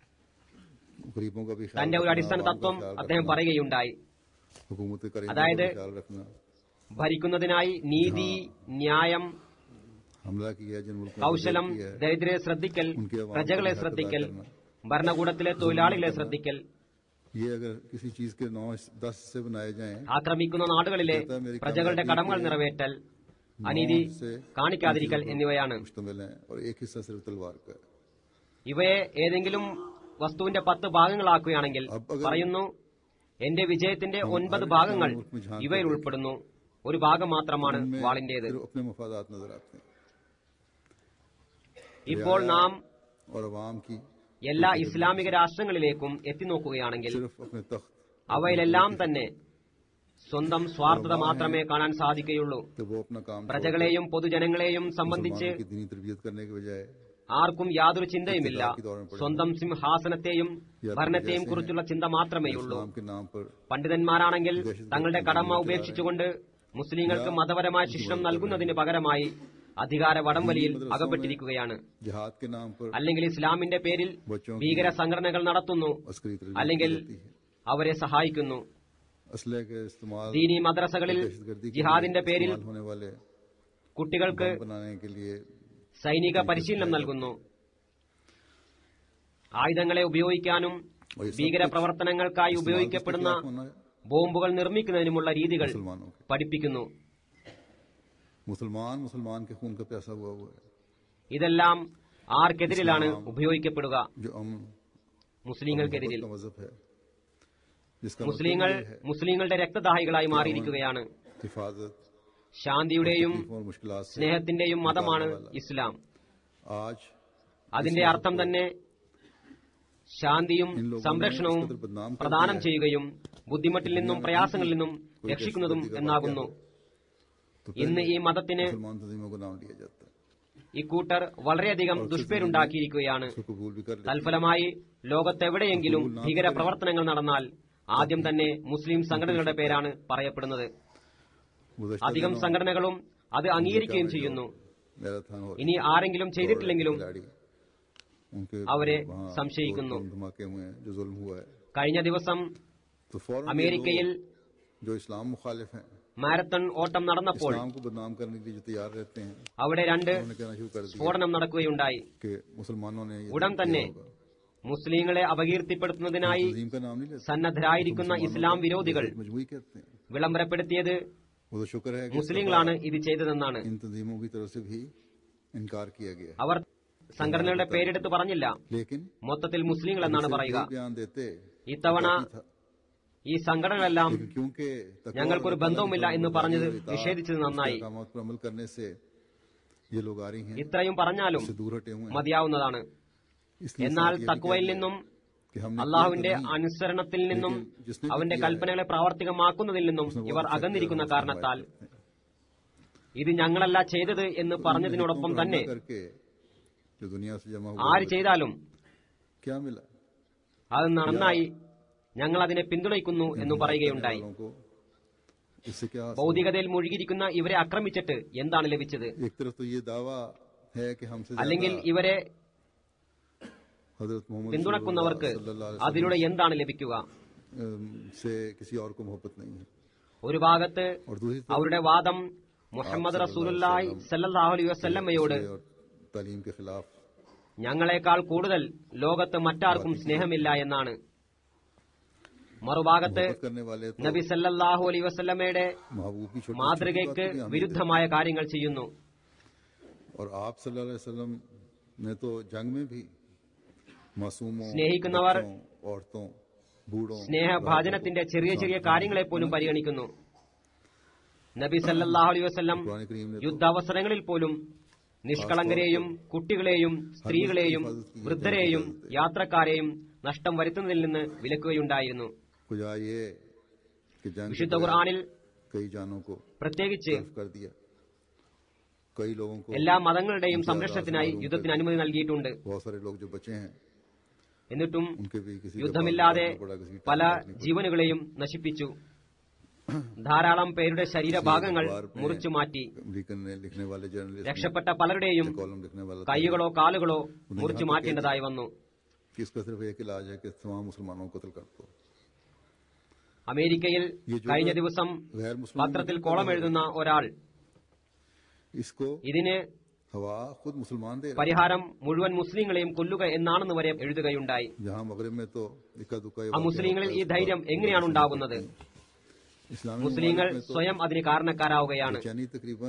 गरीबों का भी ख्याल തന്റെ ഒരു रखना, അടിസ്ഥാന आवाम का തത്വം ख्याल അദ്ദേഹം रखना, പറയുകയുണ്ടായി हुकूमत करेंगे അതായത് ख्याल रखना ഭരിക്കുന്നതിനായി നീതി ന്യായം हमला किया जिन मुल्कों पर കൗശലം किया है, ദരിദ്രരെ ശ്രദ്ധിക്കൽ ഉनके അവാം പ്രജകളെ को ശ്രദ്ധിക്കൽ करना। ഭരണകൂടത്തിലെ തൊഴിലാളികളെ ശ്രദ്ധിക്കൽ ये अगर किसी चीज के नौ दस से बनाए जाएं ആക്രമിക്കുന്ന നാടുകളിലെ പ്രജകളുടെ കടമകൾ നിറവേറ്റൽ അനീതി കാണിക്കാതിരിക്കൽ എന്നിവയാണ് मुश्तमिल हैं और एक हिस्सा सिर्फ तलवार का है ഇവയെ ഏതെങ്കിലും വസ്തുവിന്റെ പത്ത് ഭാഗങ്ങളാക്കുകയാണെങ്കിൽ അപ്പ- പറയുന്നു എന്റെ വിജയത്തിന്റെ ഒൻപത് ഭാഗങ്ങൾ ഇവയിൽ ഉൾപ്പെടുന്നു ഒരു ഭാഗം മാത്രമാണ് उनमें വാളിന്റേത് सिर्फ अपने मफादात नजर आते हैं ഇപ്പോൾ നാം और अवाम की എല്ലാ ഇസ്ലാമിക രാഷ്ട്രങ്ങളിലേക്കും എത്തിനോക്കുകയാണെങ്കിൽ सिर्फ अपने तख्त അവയിലെല്ലാം തന്നെ സ്വന്തം സ്വാർത്ഥത മാത്രമേ കാണാൻ സാധിക്കുകയുള്ളൂ तो वो अपना काम പ്രജകളെയും പൊതുജനങ്ങളെയും സംബന്ധിച്ച് मुसलमानों की दीनी तरबियत करने के बजाय ആർക്കും യാതൊരു ചിന്തയുമില്ല സ്വന്തം സിംഹാസനത്തെയും ഭരണത്തെയും കുറിച്ചുള്ള ചിന്ത മാത്രമേയുള്ളൂ इस्लाम के नाम पर പണ്ഡിതന്മാരാണെങ്കിൽ തങ്ങളുടെ കടമ ഉപേക്ഷിച്ചുകൊണ്ട് മുസ്ലിങ്ങൾക്ക് മതപരമായ ശിക്ഷണം നൽകുന്നതിന് പകരമായി അധികാര വടംവലിയിൽ അകപ്പെട്ടിരിക്കുകയാണ് जिहाद के नाम पर അല്ലെങ്കിൽ ഇസ്ലാമിന്റെ പേരിൽ ഭീകര സംഘടനകൾ നടത്തുന്നു अस्करी तरबियत അല്ലെങ്കിൽ की जाती है അവരെ സഹായിക്കുന്നു असले के इस्तेमाल ദീനി മദ്രസകളിൽ दहशतगर्दी के ജിഹാദിന്റെ लिए പേരിൽ इस्तेमाल होने वाले കുട്ടികൾക്ക് बम बनाने के लिए സൈനിക പരിശീലനം നൽകുന്നു ആയുധങ്ങളെ ഉപയോഗിക്കാനും और ये सब ഭീകര कुछ പ്രവർത്തനങ്ങൾക്കായി इस्तेमाल ഉപയോഗിക്കപ്പെടുന്ന किसके खिलाफ होना है? ബോംബുകൾ നിർമ്മിക്കുന്നതിനുമുള്ള രീതികൾ मुसलमानों के പഠിപ്പിക്കുന്നു मुसलमान मुसलमान के खून का प्यासा हुआ हुआ है ഇതെല്ലാം ആർക്കെതിരിലാണ് ഉപയോഗിക്കപ്പെടുക जो अमन മുസ്ലിങ്ങൾക്കെതിരിൽ का मजहब है जिसका മുസ്ലിങ്ങൾ मतलब ये है മുസ്ലിങ്ങളുടെ രക്തദാഹികളായി മാറിയിരിക്കുകയാണ് हिफाजत ശാന്തിയുടെയും और मुश्किलात से സ്നേഹത്തിന്റെയും മതമാണ് ഇസ്ലാം आज അതിന്റെ അർത്ഥം തന്നെ ശാന്തിയും സംരക്ഷണവും പ്രദാനം ചെയ്യുകയും ബുദ്ധിമുട്ടിൽ നിന്നും പ്രയാസങ്ങളിൽ നിന്നും രക്ഷിക്കുന്നതും എന്നാകുന്നു तो ഇന്ന് ഈ മതത്തിന് मुसलमान तंजीमों को नाम लिया जाता है ഇക്കൂട്ടർ വളരെയധികം ദുഷ്പേരുണ്ടാക്കിയിരിക്കുകയാണ് उसको कबूल भी कर लेते തൽഫലമായി ലോകത്തെവിടെയെങ്കിലും ഭീകര പ്രവർത്തനങ്ങൾ നടന്നാൽ ആദ്യം തന്നെ മുസ്ലിം സംഘടനകളുടെ പേരാണ് പറയപ്പെടുന്നത് गुज़श्ता അധികം दिनों സംഘടനകളും അത് അംഗീകരിക്കുകയും ചെയ്യുന്നു मैराथन और ഇനി ആരെങ്കിലും ചെയ്തിട്ടില്ലെങ്കിലും खिलाड़ी उनके അവരെ वहाँ സംശയിക്കുന്നു बम धमाके हुए हैं जो जुल्म हुआ है കഴിഞ്ഞ ദിവസം तो फौरन ये അമേരിക്കയിൽ लोग जो इस्लाम मुखालिफ हैं മാരത്തൺ ഓട്ടം നടന്നപ്പോൾ इस्लाम को बदनाम करने के लिए जो तैयार रहते हैं അവിടെ രണ്ട് उन्होंने कहना शुरू कर दिया സ്ഫോടനം നടക്കുകയുണ്ടായി कि मुसलमानों ने ये ഉടൻ किया തന്നെ होगा। മുസ്ലിങ്ങളെ അപകീർത്തിപ്പെടുത്തുന്നതിനായി तंजीम का नाम नहीं लेते സന്നദ്ധരായിരിക്കുന്ന ഇസ്ലാം വിരോധികൾ मजमूई कहते हैं വിളംബരപ്പെടുത്തിയത് वो तो शुक्र है कि മുസ്ലിങ്ങളാണ് ഇത് ചെയ്തതെന്നാണ് इन तंजीमों की तरफ से भी इनकार किया गया है। അവർ സംഘടനകളുടെ പേരെടുത്ത് പറഞ്ഞില്ല लेकिन മൊത്തത്തിൽ മുസ്ലിങ്ങൾ എന്നാണ് പറയുക ये बयान देते ഇത്തവണ था ഈ സംഘടനകളെല്ലാം लेकिन क्योंकि तकवा ഞങ്ങൾക്കൊരു और ബന്ധവുമില്ല എന്ന് പറഞ്ഞത് इताअत നിഷേധിച്ചത് നന്നായി उसके अहकामात पर अमल करने से ये लोग आ रही हैं ഇത്രയും പറഞ്ഞാലും इससे दूर हटे हुए हैं മതിയാവുന്നതാണ് इसलिए എന്നാൽ साथ ये भी തക്വയിൽ कह നിന്നും दिया कि हमने അള്ളാഹുവിന്റെ किया तो नहीं, അനുസരണത്തിൽ നിന്നും लेकिन जिसने भी അവന്റെ किया है, കൽപ്പനകളെ പ്രാവർത്തികമാക്കുന്നതിൽ നിന്നും उसने वो ഇവർ अच्छा അകന്നിരിക്കുന്ന किया, उसको കാരണത്താൽ हिमायत करते हैं। ഇത് ഞങ്ങളല്ല ചെയ്തത് എന്ന് പറഞ്ഞതിനോടൊപ്പം हितों पर തന്നെ हमला करके जो दुनिया से जमा ആര് हुआ ചെയ്താലും क्या मिला അത് നന്നായി ഞങ്ങൾ അതിനെ പിന്തുണയ്ക്കുന്നു എന്നും പറയുകയുണ്ടായി वालों को इससे क्या हासिल? ഭൗതികതയിൽ മുഴുകിയിരിക്കുന്ന ഇവരെ ആക്രമിച്ചിട്ട് എന്താണ് ലഭിച്ചത് एक तरफ तो ये दावा है कि हमसे അല്ലെങ്കിൽ ज्यादा ഇവരെ हजरत मोहम्मद പിന്തുണക്കുന്നവർക്ക് सल्लल्लाहु अलैहि അതിലൂടെ എന്താണ് ലഭിക്കുക वसल्लम से किसी और को मोहब्बत नहीं है ഒരു ഭാഗത്ത് और दूसरी तरफ അവരുടെ വാദം മുഹമ്മദ് റസൂലുല്ലാഹി സല്ലല്ലാഹു അലൈഹി വസല്ലമയോട് और तालीम के खिलाफ ഞങ്ങളെക്കാൾ കൂടുതൽ ലോകത്ത് മറ്റാർക്കും സ്നേഹമില്ല എന്നാണ് മറുഭാഗത്ത് मोहब्बत करने वाले तो നബി സല്ലല്ലാഹു അലൈഹി വസല്ലമയുടെ महबूब की छोटी മാതൃകയ്ക്ക് വിരുദ്ധമായ കാര്യങ്ങൾ ചെയ്യുന്നു और आप सल्लल्लाहु अलैहि वसल्लम ने तो जंग में भी मासूमों സ്നേഹിക്കുന്നവർ बच्चों, औरतों बूढ़ों സ്നേഹഭാജനത്തിന്റെ ചെറിയ ചെറിയ കാര്യങ്ങളെ പോലും പരിഗണിക്കുന്നു നബി സല്ലല്ലാഹു അലൈഹി വസല്ലം कुरान करीम ने तो യുദ്ധാവസരങ്ങളിൽ പോലും നിഷ്കളങ്കരെയും കുട്ടികളെയും സ്ത്രീകളെയും വൃദ്ധരെയും യാത്രക്കാരെയും നഷ്ടം വരുത്തുന്നതിൽ നിന്ന് വിലക്കുകയുണ്ടായിരുന്നു खुदा ये कि जंग के വിശുദ്ധ दौरान ഖുർആനിൽ कई जानों को പ്രത്യേകിച്ച് तर्फ कर दिया कई लोगों को എല്ലാ മതങ്ങളുടെയും സംരക്ഷണത്തിനായി യുദ്ധത്തിന് അനുമതി നൽകിയിട്ടുണ്ട് बहुत सारे लोग जो बचे हैं എന്നിട്ടും उनके भी किसी का യുദ്ധമില്ലാതെ बाप बड़ा किसी का പല बाप नहीं ജീവനുകളെയും നശിപ്പിച്ചു ധാരാളം പേരുടെ ശരീരഭാഗങ്ങൾ മുറിച്ചു മാറ്റി अमेरिकन ने लिखने वाले जर्नलिस्ट രക്ഷപ്പെട്ട പലരുടെയും कॉलम लिखने वाला था കൈകളോ കാലുകളോ മുറിച്ചു മാറ്റേണ്ടതായി വന്നു कि इसका सिर्फ एक इलाज है कि तमाम मुसलमानों को कत्ल कर दो അമേരിക്കയിൽ കഴിഞ്ഞ ദിവസം गैर मुस्लिम പത്രത്തിൽ കോളം എഴുതുന്ന ഒരാൾ इसको ഇതിന് हवा खुद मुसलमान दे रहे പരിഹാരം മുഴുവൻ മുസ്ലിങ്ങളെയും കൊല്ലുക എന്നാണെന്ന് വരെ എഴുതുകയുണ്ടായി हैं। जहाँ मगरब में तो इक्का दुक्का ये ആ वाक़या മുസ്ലിങ്ങളിൽ होता ഈ है, ധൈര്യം उसका എങ്ങനെയാണ് ഉണ്ടാകുന്നത് इस्लामी മുസ്ലിങ്ങൾ ममालिक में तो സ്വയം അതിന് കാരണക്കാരാവുകയാണ് बेचैनी तकरीबन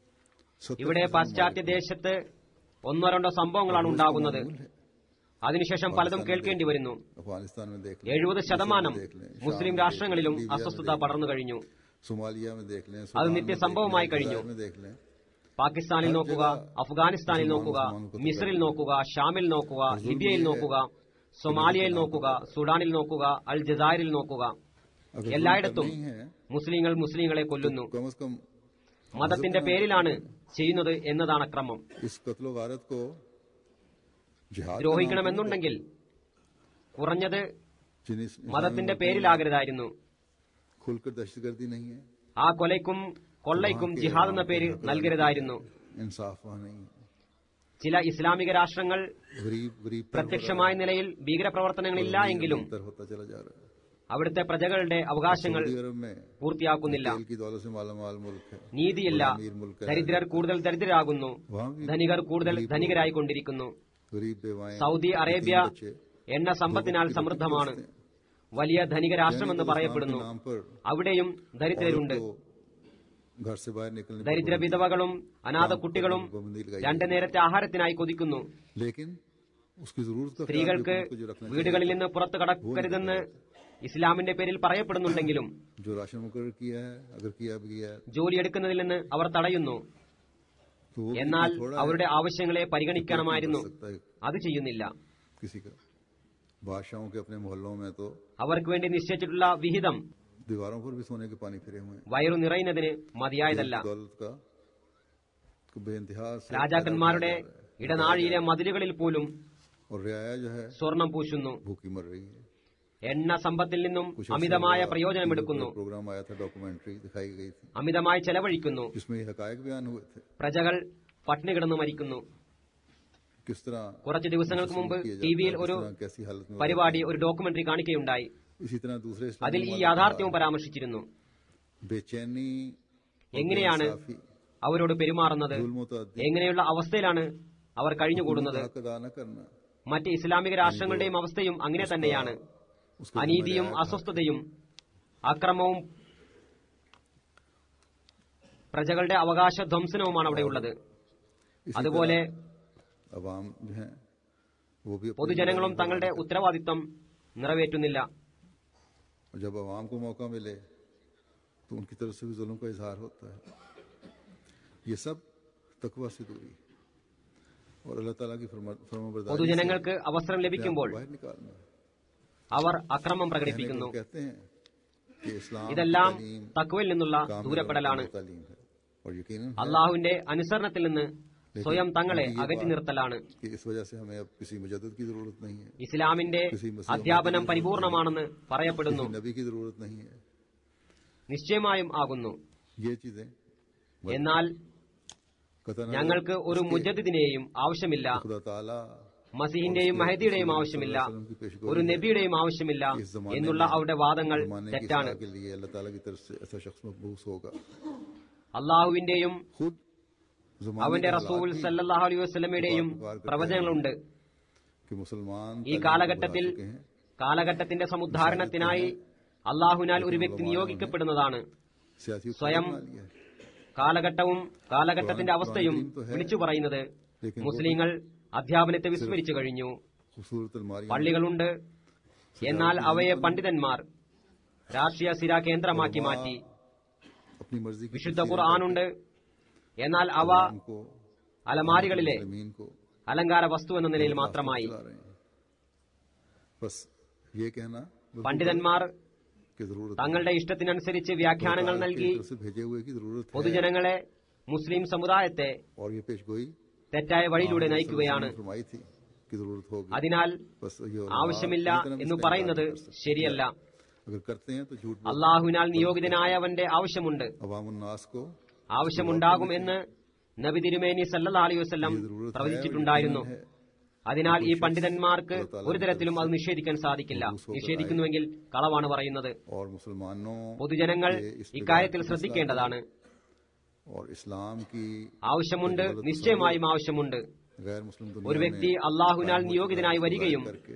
70 ഇവിടെ फीसद പാശ്ചാത്യ ദേശത്ത് ഒന്നോ രണ്ടോ സംഭവങ്ങളാണ് ഉണ്ടാകുന്നത് അതിനുശേഷം പലതും കേൾക്കേണ്ടി വരുന്നു अफगानिस्तान में देख लें എഴുപത് ശതമാനം देख लें മുസ്ലിം രാഷ്ട്രങ്ങളിലും അസ്വസ്ഥത പടർന്നു കഴിഞ്ഞു सोमालिया में देख लें അത് सूडान में നിത്യസംഭവമായി देख लें, കഴിഞ്ഞു. इजराइल में देख लें പാകിസ്ഥാനിൽ നോക്കുക അഫ്ഗാനിസ്ഥാനിൽ നോക്കുക മിസ്രിൽ നോക്കുക ഷാമിൽ നോക്കുക ലിബിയയിൽ നോക്കുക സൊമാലിയയിൽ നോക്കുക സുഡാനിൽ നോക്കുക അൽ ജസാരിൽ നോക്കുക अगर എല്ലായിടത്തും नहीं है മുസ്ലിങ്ങൾ മുസ്ലിങ്ങളെ കൊല്ലുന്നു कम से कम മതത്തിന്റെ പേരിലാണ് ചെയ്യുന്നത് എന്നതാണ് ക്രമം इस कत्लो गारत को जिहाद का ദ്രോഹിക്കണമെന്നുണ്ടെങ്കിൽ കുറഞ്ഞത് नाम- जिन इस- മതത്തിന്റെ इस्लामी പേരിലാകരുതായിരുന്നു मुल्कों में खुलकर दहशतगर्दी नहीं है ആ കൊലയ്ക്കും കൊള്ളയ്ക്കും ജിഹാദ് എന്ന പേര് നൽകരുതായിരുന്നു इंसाफ वहाँ नहीं है ചില ഇസ്ലാമിക രാഷ്ട്രങ്ങൾ गरीब गरीब तर പ്രത്യക്ഷമായ നിലയിൽ ഭീകരപ്രവർത്തനങ്ങളില്ല എങ്കിലും तर होता चला जा रहा है അവിടുത്തെ പ്രജകളുടെ അവകാശങ്ങൾ सऊदी अरब में പൂർത്തിയാക്കുന്നില്ല तेल की दौलत से मालामाल मुल्क है നീതിയില്ല अमीर मुल्क है ദരിദ്രർ കൂടുതൽ ദരിദ്രരാകുന്നു वहाँ भी ധനികർ കൂടുതൽ ധനികരായിക്കൊണ്ടിരിക്കുന്നു गरीब बेवाएं സൗദി അറേബ്യ यतीम बच्चे എണ്ണ സമ്പത്തിനാൽ സമൃദ്ധമാണ് വലിയ ധനിക രാഷ്ട്രമെന്ന് പറയപ്പെടുന്നു नाम पर അവിടെയും ദരിദ്രരുണ്ട് औरत को घर से बाहर निकलने पर ദരിദ്ര വിധവകളും അനാഥ കുട്ടികളും पाबंदी लगाई രണ്ടു നേരത്തെ ആഹാരത്തിനായി കൊതിക്കുന്നു लेकिन उसकी जरूरत का ख्याल സ്ത്രീകൾക്ക് भी उनको जो रखना വീടുകളിൽ നിന്ന് പുറത്തു കടക്കരുതെന്ന് ഇസ്ലാമിന്റെ പേരിൽ പറയപ്പെടുന്നുണ്ടെങ്കിലും चाहिए। जो राशन मुकर किया है अगर किया भी किया है ജോലിയെടുക്കുന്നതിൽ നിന്ന് അവർ തടയുന്നു तो वो भी എന്നാൽ थोड़ा അവരുടെ ആവശ്യങ്ങളെ പരിഗണിക്കണമായിരുന്നു कर सकता है അത് ചെയ്യുന്നില്ല किसी का बादशाहों के अपने मोहल्लों में तो അവർക്ക് വേണ്ടി നിശ്ചയിച്ചിട്ടുള്ള വിഹിതം दीवारों पर भी सोने के पानी फिरे हुए हैं വയറു നിറയുന്നതിന് മതിയായതല്ല दौलत का को बेइंतहा से രാജാക്കന്മാരുടെ ഇടനാഴിയിലെ മതിലുകളിൽ പോലും और रियाया जो है സ്വർണം പൂശുന്നു भूखी मर रही है എണ്ണ സമ്പത്തിൽ നിന്നും कुछ अर्से അമിതമായ बाद പ്രയോജനമെടുക്കുന്നു एक प्रोग्राम आया था डॉक्यूमेंट्री दिखाई गई थी അമിതമായി ചെലവഴിക്കുന്നു जिसमें ये हकायक बयान हुए थे പ്രജകൾ പട്ടിണി കിടന്നു മരിക്കുന്നു किस तरह കുറച്ച് ദിവസങ്ങൾക്ക് മുമ്പ് किया जाता ടി വിയിൽ है, ഒരു किस तरह कैसी हालत में പരിപാടി ഒരു ഡോക്യുമെന്ററി കാണിക്കുകയുണ്ടായി इसी तरह दूसरे അതിൽ इस्लामी ഈ मुमालिक യാഥാർത്ഥ്യവും പരാമർശിച്ചിരുന്നു का बेचैनी और എങ്ങനെയാണ് बेइंसाफी, അവരോട് പെരുമാറുന്നത് जुल्म व तअद्दी, എങ്ങനെയുള്ള അവസ്ഥയിലാണ് അവർ കഴിഞ്ഞുകൂടുന്നത് हक अदा न करना മറ്റ് ഇസ്ലാമിക രാഷ്ട്രങ്ങളുടെയും അവസ്ഥയും അങ്ങനെ തന്നെയാണ് उसका അനീതിയും जिम्मेदार അസ്വസ്ഥതയും അക്രമവും പ്രജകളുടെ അവകാശ ധ്വംസനവുമാണ് അവിടെയുള്ളത് इसी അതുപോലെ तरह अवाम जो है वो भी अपनी പൊതുജനങ്ങളും തങ്ങളുടെ ഉത്തരവാദിത്തം നിറവേറ്റുന്നില്ല और जब अवाम को मौका मिले तो उनकी तरफ से भी जुल्म का इजहार होता है ये सब तकवा से दूरी और अल्लाह ताला की फरमाबरदारी से പൊതുജനങ്ങൾക്ക് അവസരം अपने आप ലഭിക്കുമ്പോൾ को बाहर निकालना है അവർ അക്രമം कहने പ്രകടിപ്പിക്കുന്നു को कहते हैं कि इस्लाम की ഇതെല്ലാം तालीम തക്വയിൽ നിന്നുള്ള कामिल और ദൂരപ്പെടലാണ് मुकम्मल तालीम है और यकीनन है അള്ളാഹുവിന്റെ അനുസരണത്തിൽ നിന്ന് സ്വയം തങ്ങളെ അകറ്റി നിർത്തലാണ് कि इस वजह से हमें अब किसी मुजद्दिद की जरूरत नहीं है ഇസ്ലാമിന്റെ അധ്യാപനം പരിപൂർണമാണെന്ന് പറയപ്പെടുന്നു किसी नबी की जरूरत नहीं है നിശ്ചയമായും ആകുന്നു ये चीजें എന്നാൽ कतन ഞങ്ങൾക്ക് ഒരു മുജദ്ദിദിനെയും ആവശ്യമില്ല खुदा ताला മസീഹിന്റെയും മഹദിയുടെയും ആവശ്യമില്ല ഒരു നബിയുടെയും ആവശ്യമില്ല എന്നുള്ള അവരുടെ വാദങ്ങൾ जमाने की തെറ്റാണ് इस्लाह के लिए अल्लाह ताला की तरफ से ऐसा शख्स मकबूस होगा അള്ളാഹുവിന്റെയും खुद जमाने അവന്റെ के റസൂൽ हालात ही സല്ലല്ലാഹു അലൈഹി വസല്ലമയുടെയും പ്രവചനങ്ങളുണ്ട് कि मुसलमान ഈ तालीम കാലഘട്ടത്തിൽ बढ़ा चुके हैं കാലഘട്ടത്തിന്റെ സമുദ്ധാരണത്തിനായി അള്ളാഹുനാൽ ഒരു വ്യക്തി നിയോഗിക്കപ്പെടുന്നതാണ് सियासी हुकूमत സ്വയം बना लिया है। കാലഘട്ടവും കാലഘട്ടത്തിന്റെ അവസ്ഥയും വിളിച്ചു പറയുന്നത് മുസ്ലിങ്ങൾ അധ്യാപനത്തെ വിസ്മരിച്ചു കഴിഞ്ഞു खूबसूरत अलमारियां പള്ളികളുണ്ട് എന്നാൽ അവയെ പണ്ഡിതന്മാർ രാഷ്ട്രീയ സ്ഥിര കേന്ദ്രമാക്കി മാറ്റി अपनी मर्जी की വിശുദ്ധ ഖുർആാനുണ്ട് എന്നാൽ അവ को അലമാരികളിലെ जमीन को അലങ്കാര വസ്തു എന്ന നിലയിൽ മാത്രമായി चला रहे हैं बस ये कहना പണ്ഡിതന്മാർ की जरूरत തങ്ങളുടെ ഇഷ്ടത്തിനനുസരിച്ച് വ്യാഖ്യാനങ്ങൾ നൽകി से भेजे हुए की जरूरत है പൊതുജനങ്ങളെ മുസ്ലിം സമുദായത്തെ और ये पेशगोई തെറ്റായ വഴിയിലൂടെ നയിക്കുകയാണ് फरमाई थी की जरूरत होगी അതിനാൽ बस ये ആവശ്യമില്ല पूरी तरह എന്ന് इसका പറയുന്നത് इनकार कर सकते हैं। ശരിയല്ല अगर करते हैं तो झूठ बोल അള്ളാഹുവിനാൽ നിയോഗിതനായവന്റെ ആവശ്യമുണ്ട് अवामुन्नास को ആവശ്യമുണ്ടാകും എന്ന് നബി തിരുമേനി സല്ലല്ലാഹു അലൈഹി വസല്ലം പ്രവചിച്ചിട്ടുണ്ടായിരുന്നു അതിനാൽ ഈ പണ്ഡിതന്മാർക്ക് ഒരു തരത്തിലും അത് നിഷേധിക്കാൻ സാധിക്കില്ല നിഷേധിക്കുന്നുവെങ്കിൽ കളവാണ് പറയുന്നത് और मुसलमानों പൊതുജനങ്ങൾ के इस ഇക്കാര്യത്തിൽ बिगाड़ की ശ്രദ്ധിക്കേണ്ടതാണ് और इस्लाम की ആവശ്യമുണ്ട് നിശ്ചയമായും ആവശ്യമുണ്ട് गैर मुस्लिम ഒരു दुनिया വ്യക്തി में അള്ളാഹുവിനാൽ നിയോഗിതനായി വരികയും करके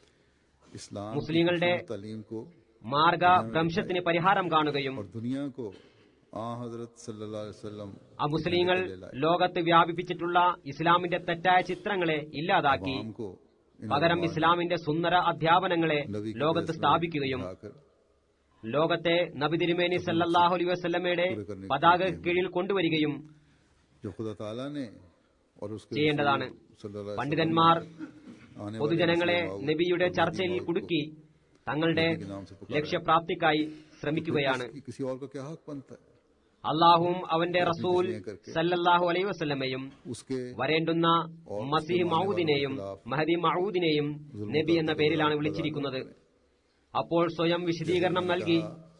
इस्लाम മുസ്ലിങ്ങളുടെ की तालीम को മാർഗഭ്രംശത്തിന് പരിഹാരം കാണുകയും और दुनिया को आ हजरत सल्लल्लाहु अलैहि वसल्लम ആ മുസ്ലിങ്ങൾ ലോകത്ത് വ്യാപിപ്പിച്ചിട്ടുള്ള ഇസ്ലാമിന്റെ തെറ്റായ ചിത്രങ്ങളെ ഇല്ലാതാക്കി आवाम को इन പകരം अवाम ഇസ്ലാമിന്റെ സുന്ദര അധ്യാപനങ്ങളെ नबी के ലോകത്ത് फैसलों സ്ഥാപിക്കുകയും को उठाकर ലോകത്തെ നബി തിരുമേനി സല്ലല്ലാഹു അലൈഹി വസല്ലമയുടെ പതാക കീഴിൽ കൊണ്ടുവരികയും जो खुदा ताला ने और उसके ചെയ്യേണ്ടതാണ് रसूल सल्लल्लाहु अलैहि പണ്ഡിതന്മാർ वसल्लम आने वाले പൊതുജനങ്ങളെ मसले व നബിയുടെ उम्मती ചർച്ചയിൽ मौत को കുടുക്കി തങ്ങളുടെ नबी के नाम से पुकारा। ലക്ഷ്യപ്രാപ്തിക്കായി ശ്രമിക്കുകയാണ് किसी- किसी और का क्या हक बनता है അള്ളാഹുവും അവന്റെ റസൂൽ സല്ലല്ലാഹു അലൈഹി വസല്ലമയും उसके വരേണ്ടുന്ന മസീഹ് മൗദിനെയും മഹദി മൗദിനെയും നബി എന്ന പേരിലാണ് വിളിച്ചിരിക്കുന്നത് അപ്പോൾ സ്വയം വിശദീകരണം നൽകി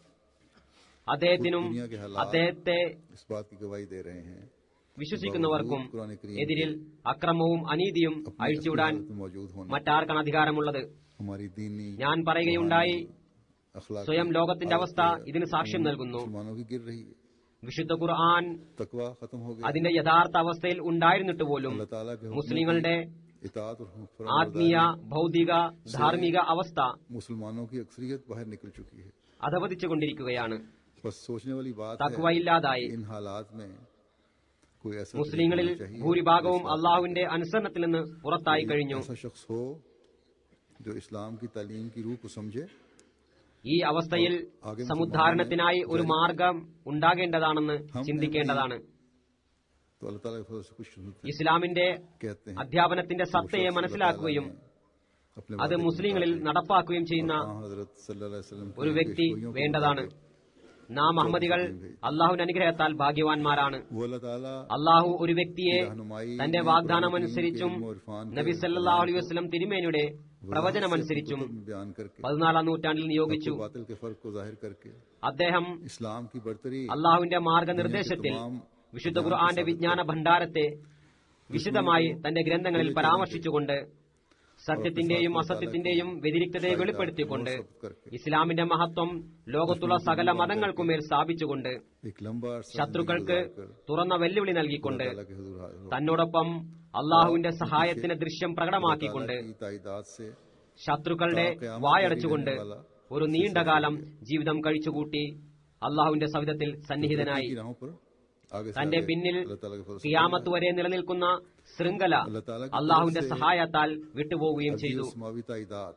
അദ്ദേഹത്തിനും അദ്ദേഹത്തെ इस बात की गवाही दे रहे हैं വിശ്വസിക്കുന്നവർക്കും എതിരിൽ അക്രമവും അനീതിയും അഴിച്ചുവിടാൻ हालत में मौजूद होना മറ്റാർക്കാണ് അധികാരമുള്ളത് हमारी दीनी ഞാൻ പറയുകയുണ്ടായി अखलाकी സ്വയം ലോകത്തിന്റെ അവസ്ഥ हालत ഇതിന് സാക്ഷ്യം നൽകുന്നു मुसलमानों की गिर रही है വിശുദ്ധ ഖുർആൻ तकवा खत्म हो गया അതിന്റെ യഥാർത്ഥ അവസ്ഥയിൽ ഉണ്ടായിരുന്നിട്ട് പോലും अल्लाह ताला के हुक्मों മുസ്ലിങ്ങളുടെ की इताअत और ആത്മീയ फरमाबरदारी ഭൗതിക ധാർമ്മിക അവസ്ഥ मुसलमानों की अक्सरियत बाहर निकल चुकी है അധപതിച്ചുകൊണ്ടിരിക്കുകയാണ് बस सोचने वाली बात തക്വ है ഇല്ലാതായി इन हालात में कोई ऐसा മുസ്ലിങ്ങളിൽ तरीका होना चाहिए ഭൂരിഭാഗവും അള്ളാഹുവിന്റെ അനുസരണത്തിൽ നിന്ന് പുറത്തായി കഴിഞ്ഞു ऐसा शख्स हो जो इस्लाम की तालीम की रूह को समझे ഈ അവസ്ഥയിൽ സമുദ്ധാരണത്തിനായി ഒരു മാർഗം ഉണ്ടാകേണ്ടതാണെന്ന് ചിന്തിക്കേണ്ടതാണ് तो अल्लाह ताला के फजल से कुछ सुनते ഇസ്ലാമിന്റെ कहते हैं അധ്യാപനത്തിന്റെ സത്തയെ മനസ്സിലാക്കുകയും अपने അത് वादे के മുസ്ലിങ്ങളിൽ നടപ്പാക്കുകയും ചെയ്യുന്ന मुताबिक हजरत सल्लल्लाहु अलैहि वसल्लम की ഒരു വ്യക്തി पेशगोइयों को വേണ്ടതാണ് നാം അഹമ്മദികൾ അള്ളാഹുവിന്റെ അനുഗ്രഹത്താൽ ഭാഗ്യവാന്മാരാണ് वो अल्लाह ताला അള്ളാഹു ഒരു വ്യക്തിയെ തന്റെ വാഗ്ദാനമനുസരിച്ചും നബി സല്ലല്ലാഹു അലൈഹി വസല്ലം തിരുമേനിയുടെ പ്രവചനമനുസരിച്ചും में बयान करके പതിനാലാം നൂറ്റാണ്ടിൽ നിയോഗിച്ചു बातिल के फर्क को जाहिर करके അദ്ദേഹം इस्लाम की बरतरी അള്ളാഹുവിന്റെ മാർഗനിർദ്ദേശത്തിൽ വിശുദ്ധ ഖുർആന്റെ വിജ്ഞാന ഭണ്ഡാരത്തെ വിശദമായി തന്റെ ഗ്രന്ഥങ്ങളിൽ പരാമർശിച്ചുകൊണ്ട് സത്യത്തിന്റെയും അസത്യത്തിന്റെയും വ്യതിരിക്തതയെ വെളിപ്പെടുത്തിക്കൊണ്ട് ഇസ്ലാമിന്റെ മഹത്വം ലോകത്തുള്ള സകല മതങ്ങൾക്കുമേൽ സ്ഥാപിച്ചുകൊണ്ട് एक लंबा अरसा ശത്രുക്കൾക്ക് തുറന്ന വെല്ലുവിളി നൽകിക്കൊണ്ട് अल्लाह के हुजूर हाजिर हो തന്നോടൊപ്പം അള്ളാഹുവിന്റെ സഹായത്തിന് ദൃശ്യം പ്രകടമാക്കിക്കൊണ്ട് की ताइदाद से ശത്രുക്കളുടെ വായടച്ചുകൊണ്ട് ഒരു നീണ്ടകാലം ജീവിതം കഴിച്ചുകൂട്ടി അള്ളാഹുവിന്റെ സവിധത്തിൽ സന്നിഹിതനായി की राहों पर आगे से തന്റെ आगे പിന്നിൽ अल्लाह ताला के फजल से കിയാമത്ത് വരെ നിലനിൽക്കുന്ന ശൃംഖല അള്ളാഹുവിന്റെ സഹായത്താൽ വിട്ടുപോവുകയും ചെയ്തു समावी ताइदाद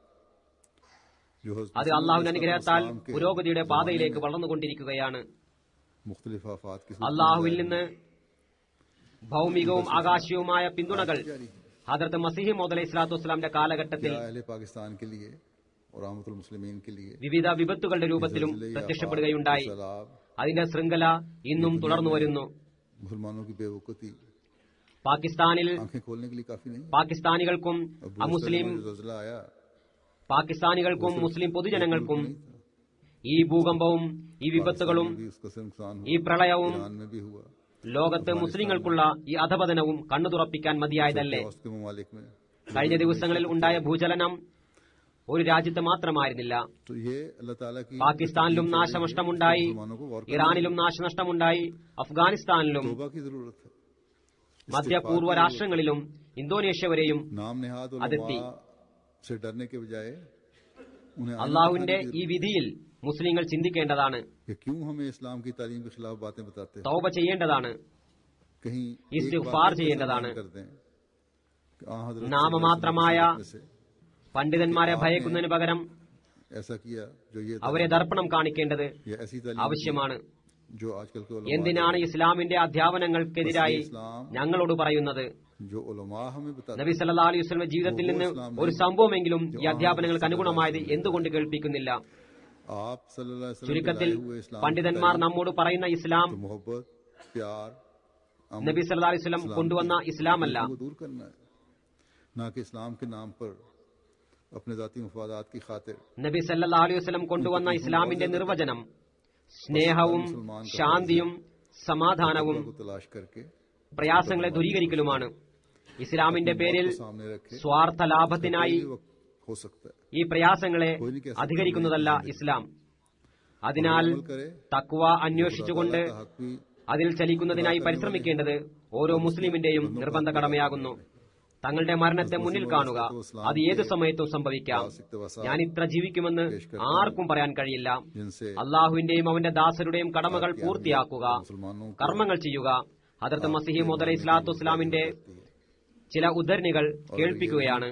जो हज़रत അത് അള്ളാഹുവിന്റെ അനുഗ്രഹത്താൽ इस्लाम के പുരോഗതിയുടെ പാതയിലേക്ക് വളർന്നുകൊണ്ടിരിക്കുകയാണ് मुख्तलिफ आफात की അള്ളാഹുവിൽ നിന്ന് ഭൗമികവും ആകാശീയവുമായ പിന്തുണകൾ ഹദർത്ത് മസീഹി മോദ് ഇസ്ലാത്തു വസ്സലാമിന്റെ കാലഘട്ടത്തിൽ क्या अहले पाकिस्तान के लिए और आमतुल मुस्लिमीन के लिए വിവിധ വിപത്തുകളുടെ രൂപത്തിലും പ്രത്യക്ഷപ്പെടുകയുണ്ടായി सैलाब അതിന്റെ ശൃംഖല ഇന്നും തുടർന്നു വരുന്നു मुसलमानों की बेवकूफ़ी പാകിസ്ഥാനിൽ आंखें खोलने के लिए काफी नहीं പാകിസ്ഥാനികൾക്കും अब അമുസ്ലിം जो जजला आया പാകിസ്ഥാനികൾക്കും മുസ്ലിം പൊതുജനങ്ങൾക്കും ഈ ഭൂകമ്പവും ഈ വിപത്തുകളും भी उसका से नुकसान ഈ हुआ പ്രളയവും ईरान में भी हुआ ലോകത്ത് മുസ്ലിങ്ങൾക്കുള്ള ഈ അധപതനവും കണ്ണു തുറപ്പിക്കാൻ മതിയായതല്ലേ औस के ममालिक में കഴിഞ്ഞ ദിവസങ്ങളിൽ ഉണ്ടായ ഭൂചലനം ഒരു രാജ്യത്ത് മാത്രമായിരുന്നില്ല तो ये अल्लाह ताला की പാകിസ്ഥാനിലും നാശനഷ്ടമുണ്ടായി मुसलमानों को गौर ഇറാനിലും നാശനഷ്ടമുണ്ടായി അഫ്ഗാനിസ്ഥാനിലും तौबा की जरूरत है മധ്യപൂർവ്വ രാഷ്ട്രങ്ങളിലും ഇന്തോനേഷ്യ വരെയും नाम नेहाद अदिति। उलमा से डरने के बजाय उन्हें आईना അള്ളാഹുവിന്റെ दिखाने की ഈ വിധിയിൽ മുസ്ലിങ്ങൾ ചിന്തിക്കേണ്ടതാണ് कि क्यों हमें इस्लाम की तालीम के खिलाफ बातें बताते हैं തൗബ ചെയ്യേണ്ടതാണ് कहीं इस्तिग़फ़ार एक बात ചെയ്യേണ്ടതാണ്. कर दें कि आ हज़रत നാമമാത്രമായ में से പണ്ഡിതന്മാരെ ഭയക്കുന്നതിന് പകരം ऐसा किया जो ये അവരെ ദർപ്പണം കാണിക്കേണ്ടത് ये ऐसी तालीम ആവശ്യമാണ് जो आजकल के उलमा എന്തിനാണ് ഇസ്ലാമിന്റെ അധ്യാപനങ്ങൾക്കെതിരായി ഞങ്ങളോട് പറയുന്നത് जो उलमा हमें बताते നബി സല്ലാ അലൈഹി വസ്ലമെ ജീവിതത്തിൽ നിന്ന് ഒരു സംഭവമെങ്കിലും ഈ അധ്യാപനങ്ങൾക്ക് അനുഗുണമായത് എന്തുകൊണ്ട് കേൾപ്പിക്കുന്നില്ല आप सल्लल्लाहु अलैहि वसल्लम के ചുരുക്കത്തിൽ लाए हुए इस्लाम പണ്ഡിതന്മാർ നമ്മോട് പറയുന്ന ഇസ്ലാം तो मोहब्बत प्यार अमन നബി സല്ലാ അലൈഹി വസ്ലം കൊണ്ടുവന്ന ഇസ്ലാമല്ല को दूर करना है ना कि इस्लाम के नाम पर अपने जाती मफादात की खातिर നബി സല്ലാ അലൈഹി വസ്ലം കൊണ്ടുവന്ന ഇസ്ലാമിന്റെ നിർവചനം സ്നേഹവും ശാന്തിയും സമാധാനവും को तलाश करके പ്രയാസങ്ങളെ ദൂരീകരിക്കലുമാണ് ഇസ്ലാമിന്റെ പേരിൽ सामने रखे സ്വാർത്ഥ ലാഭത്തിനായി कोई वक्त हो सकता है ഈ പ്രയാസങ്ങളെ അധികരിക്കുന്നതല്ല ഇസ്ലാം അതിനാൽ തക്വ അന്വേഷിച്ചുകൊണ്ട് का हक भी അതിൽ ചലിക്കുന്നതിനായി പരിശ്രമിക്കേണ്ടത് ഓരോ മുസ്ലിമിന്റെയും നിർബന്ധ കടമയാകുന്നു തങ്ങളുടെ മരണത്തെ മുന്നിൽ കാണുക അത് ഏതു സമയത്തും സംഭവിക്കാം ഞാൻ ഇത്ര ജീവിക്കുമെന്ന് ആർക്കും പറയാൻ കഴിയില്ല जिनसे അള്ളാഹുവിന്റെയും അവന്റെ ദാസരുടെയും കടമകൾ പൂർത്തിയാക്കുക मुसलमानों को കർമ്മങ്ങൾ ചെയ്യുക ഹദർത്ത് മസിഹി മോദല ഇസ്ലാത്തു ഇസ്ലാമിന്റെ ചില ഉദ്ധരണികൾ കേൾപ്പിക്കുകയാണ്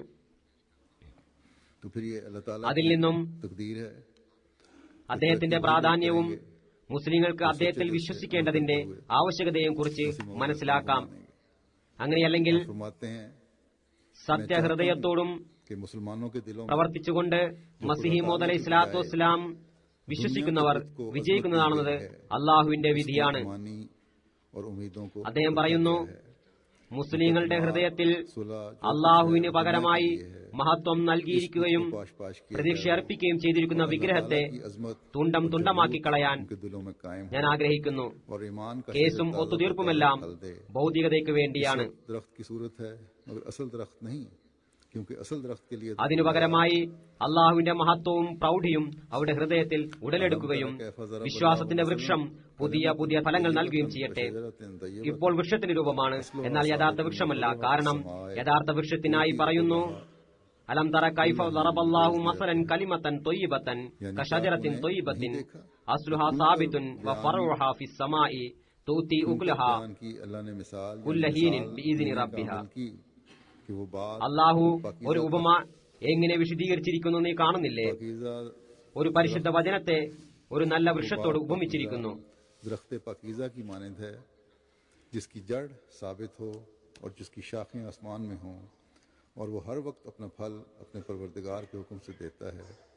तो फिर ये अल्लाह ताला അതിൽ നിന്നും तकदीर है അദ്ദേഹത്തിന്റെ പ്രാധാന്യവും മുസ്ലിങ്ങൾക്ക് അദ്ദേഹത്തിൽ വിശ്വസിക്കേണ്ടതിന്റെ ആവശ്യകതയെയും കുറിച്ച് മനസ്സിലാക്കാം അങ്ങനെയല്ലെങ്കിൽ फरमाते हैं സത്യഹൃദയത്തോടും कि मुसलमानों के दिलों में പ്രവർത്തിച്ചുകൊണ്ട് മസിഹി മോദല ഇസ്ലാത്തു വസ്സലാം വിശ്വസിക്കുന്നവർ വിജയിക്കുന്നതാണെന്നത് അള്ളാഹുവിന്റെ വിധിയാണ് मानी और उम्मीदों को അദ്ദേഹം പറയുന്നു മുസ്ലിങ്ങളുടെ ഹൃദയത്തിൽ सुलह അള്ളാഹുവിന് പകരമായി മഹത്വം നൽകിയിരിക്കുകയും पाश पाश किया പ്രതീക്ഷ അർപ്പിക്കുകയും ചെയ്തിരിക്കുന്ന വിഗ്രഹത്തെ की अजमत തുണ്ടം തുണ്ടമാക്കി കളയാൻ उनके दिलों में कायम हो ഞാൻ ആഗ്രഹിക്കുന്നു और ईमान का കേസും शजर ഒത്തുതീർപ്പുമെല്ലാം फल दे ഭൗതികതയ്ക്ക് വേണ്ടിയാണ് दरख्त की सूरत है मगर असल दरख्त नहीं क्योंकि असल दरख्त के लिए അതിനു പകരമായി അള്ളാഹുവിന്റെ മഹത്വവും പ്രൗഢിയും അവരുടെ ഹൃദയത്തിൽ ഉടലെടുക്കുകയും വിശ്വാസത്തിന്റെ വൃക്ഷം പുതിയ പുതിയ ഫലങ്ങൾ നൽകുകയും ചെയ്യട്ടെ ഇപ്പോൾ വൃക്ഷത്തിന് രൂപമാണ് എന്നാൽ യഥാർത്ഥ വൃക്ഷമല്ല കാരണം യഥാർത്ഥ വൃക്ഷത്തിനായി പറയുന്നു അലം തറ കൈഫ ദറബല്ലാഹു മസലൻ കലിമത്തൻ തൊയ്യിബത്തൻ കഷജറത്തിൻ തൊയ്യിബത്തിൻ അസ്ലുഹ സാബിത്തുൻ വ ഫറഉഹ ഫിസ് സമാഇ തൂത്തി ഉക്ലഹ कुरान की अल्लाह ने मिसाल ये कुल्ल हीनिन मिसाल बिइज़्नि दुनिया रब्बिहा। कामिल की कि वो बात അള്ളാഹു ഒരു ഉപമ എങ്ങനെ വിശദീകരിച്ചിരിക്കുന്നു നീ കാണുന്നില്ലേ पाकीज़ा ഒരു പരിശുദ്ധ വചനത്തെ ഒരു നല്ല വൃക്ഷത്തോട് ഉപമിച്ചിരിക്കുന്നു दरख्त पाकीज़ा की मानंद है जिसकी जड़ साबित हो और जिसकी शाखें आसमान में हों और वो हर वक्त अपना फल अपने परवरदिगार के हुक्म से देता है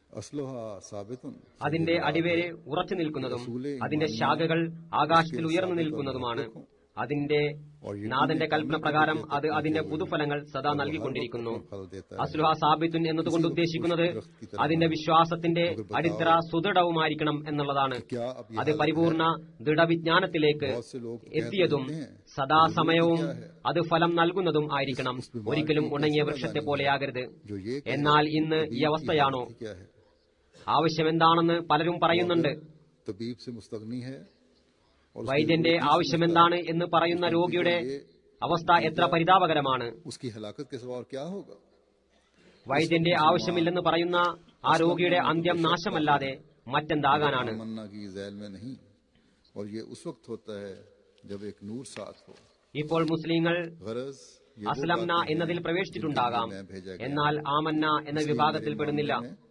असलोहा साबितुन അതിന്റെ അടിവേര് ഉറച്ചു നിൽക്കുന്നതും അതിന്റെ ശാഖകൾ ആകാശത്തിൽ ഉയർന്നു നിൽക്കുന്നതുമാണ് അതിന്റെ നാഥന്റെ കൽപ്പന പ്രകാരം അത് അതിന്റെ പുതുഫലങ്ങൾ സദാ നൽകിക്കൊണ്ടിരിക്കുന്നു फल देता है അസ്ലുഹ സാബിത്തുൻ എന്നതുകൊണ്ട് ഉദ്ദേശിക്കുന്നത് അതിന്റെ വിശ്വാസത്തിന്റെ അടിത്തറ സുദൃഢവുമായിരിക്കണം എന്നുള്ളതാണ് क्या अब അത് പരിപൂർണ ദൃഢവിജ്ഞാനത്തിലേക്ക് बहुत से लोग എത്തിയതും സദാസമയവും അത് ഫലം നൽകുന്നതും ആയിരിക്കണം ഒരിക്കലും ഉണങ്ങിയ വൃക്ഷത്തെ പോലെയാകരുത് जो ये എന്നാൽ ഇന്ന് ഈ അവസ്ഥയാണോ क्या है ആവശ്യം എന്താണെന്ന് പലരും പറയുന്നുണ്ട് तबीब से मुस्तगनी है और उसकी വൈദ്യന്റെ जरूरत ആവശ്യമെന്താണ് എന്ന് പറയുന്ന രോഗിയുടെ അവസ്ഥ എത്ര പരിതാപകരമാണ് उसकी हलाकत के सिवा और क्या होगा വൈദ്യന്റെ ആവശ്യമില്ലെന്ന് പറയുന്ന ആ രോഗിയുടെ അന്ത്യം നാശമല്ലാതെ മറ്റെന്താകാനാണ് तमन्ना की जैल में नहीं और ये उस वक्त होता है जब एक नूर साथ हो ഇപ്പോൾ मुस्लिങ്ങൾ गरज ये वो അസ്ലംന बातें हैं എന്നതിൽ പ്രവേശിച്ചിട്ടുണ്ടാകാം जिनके लिए मैं भेजा गया എന്നാൽ ആമന്ന എന്ന വിഭാഗത്തിൽ പെടുന്നില്ല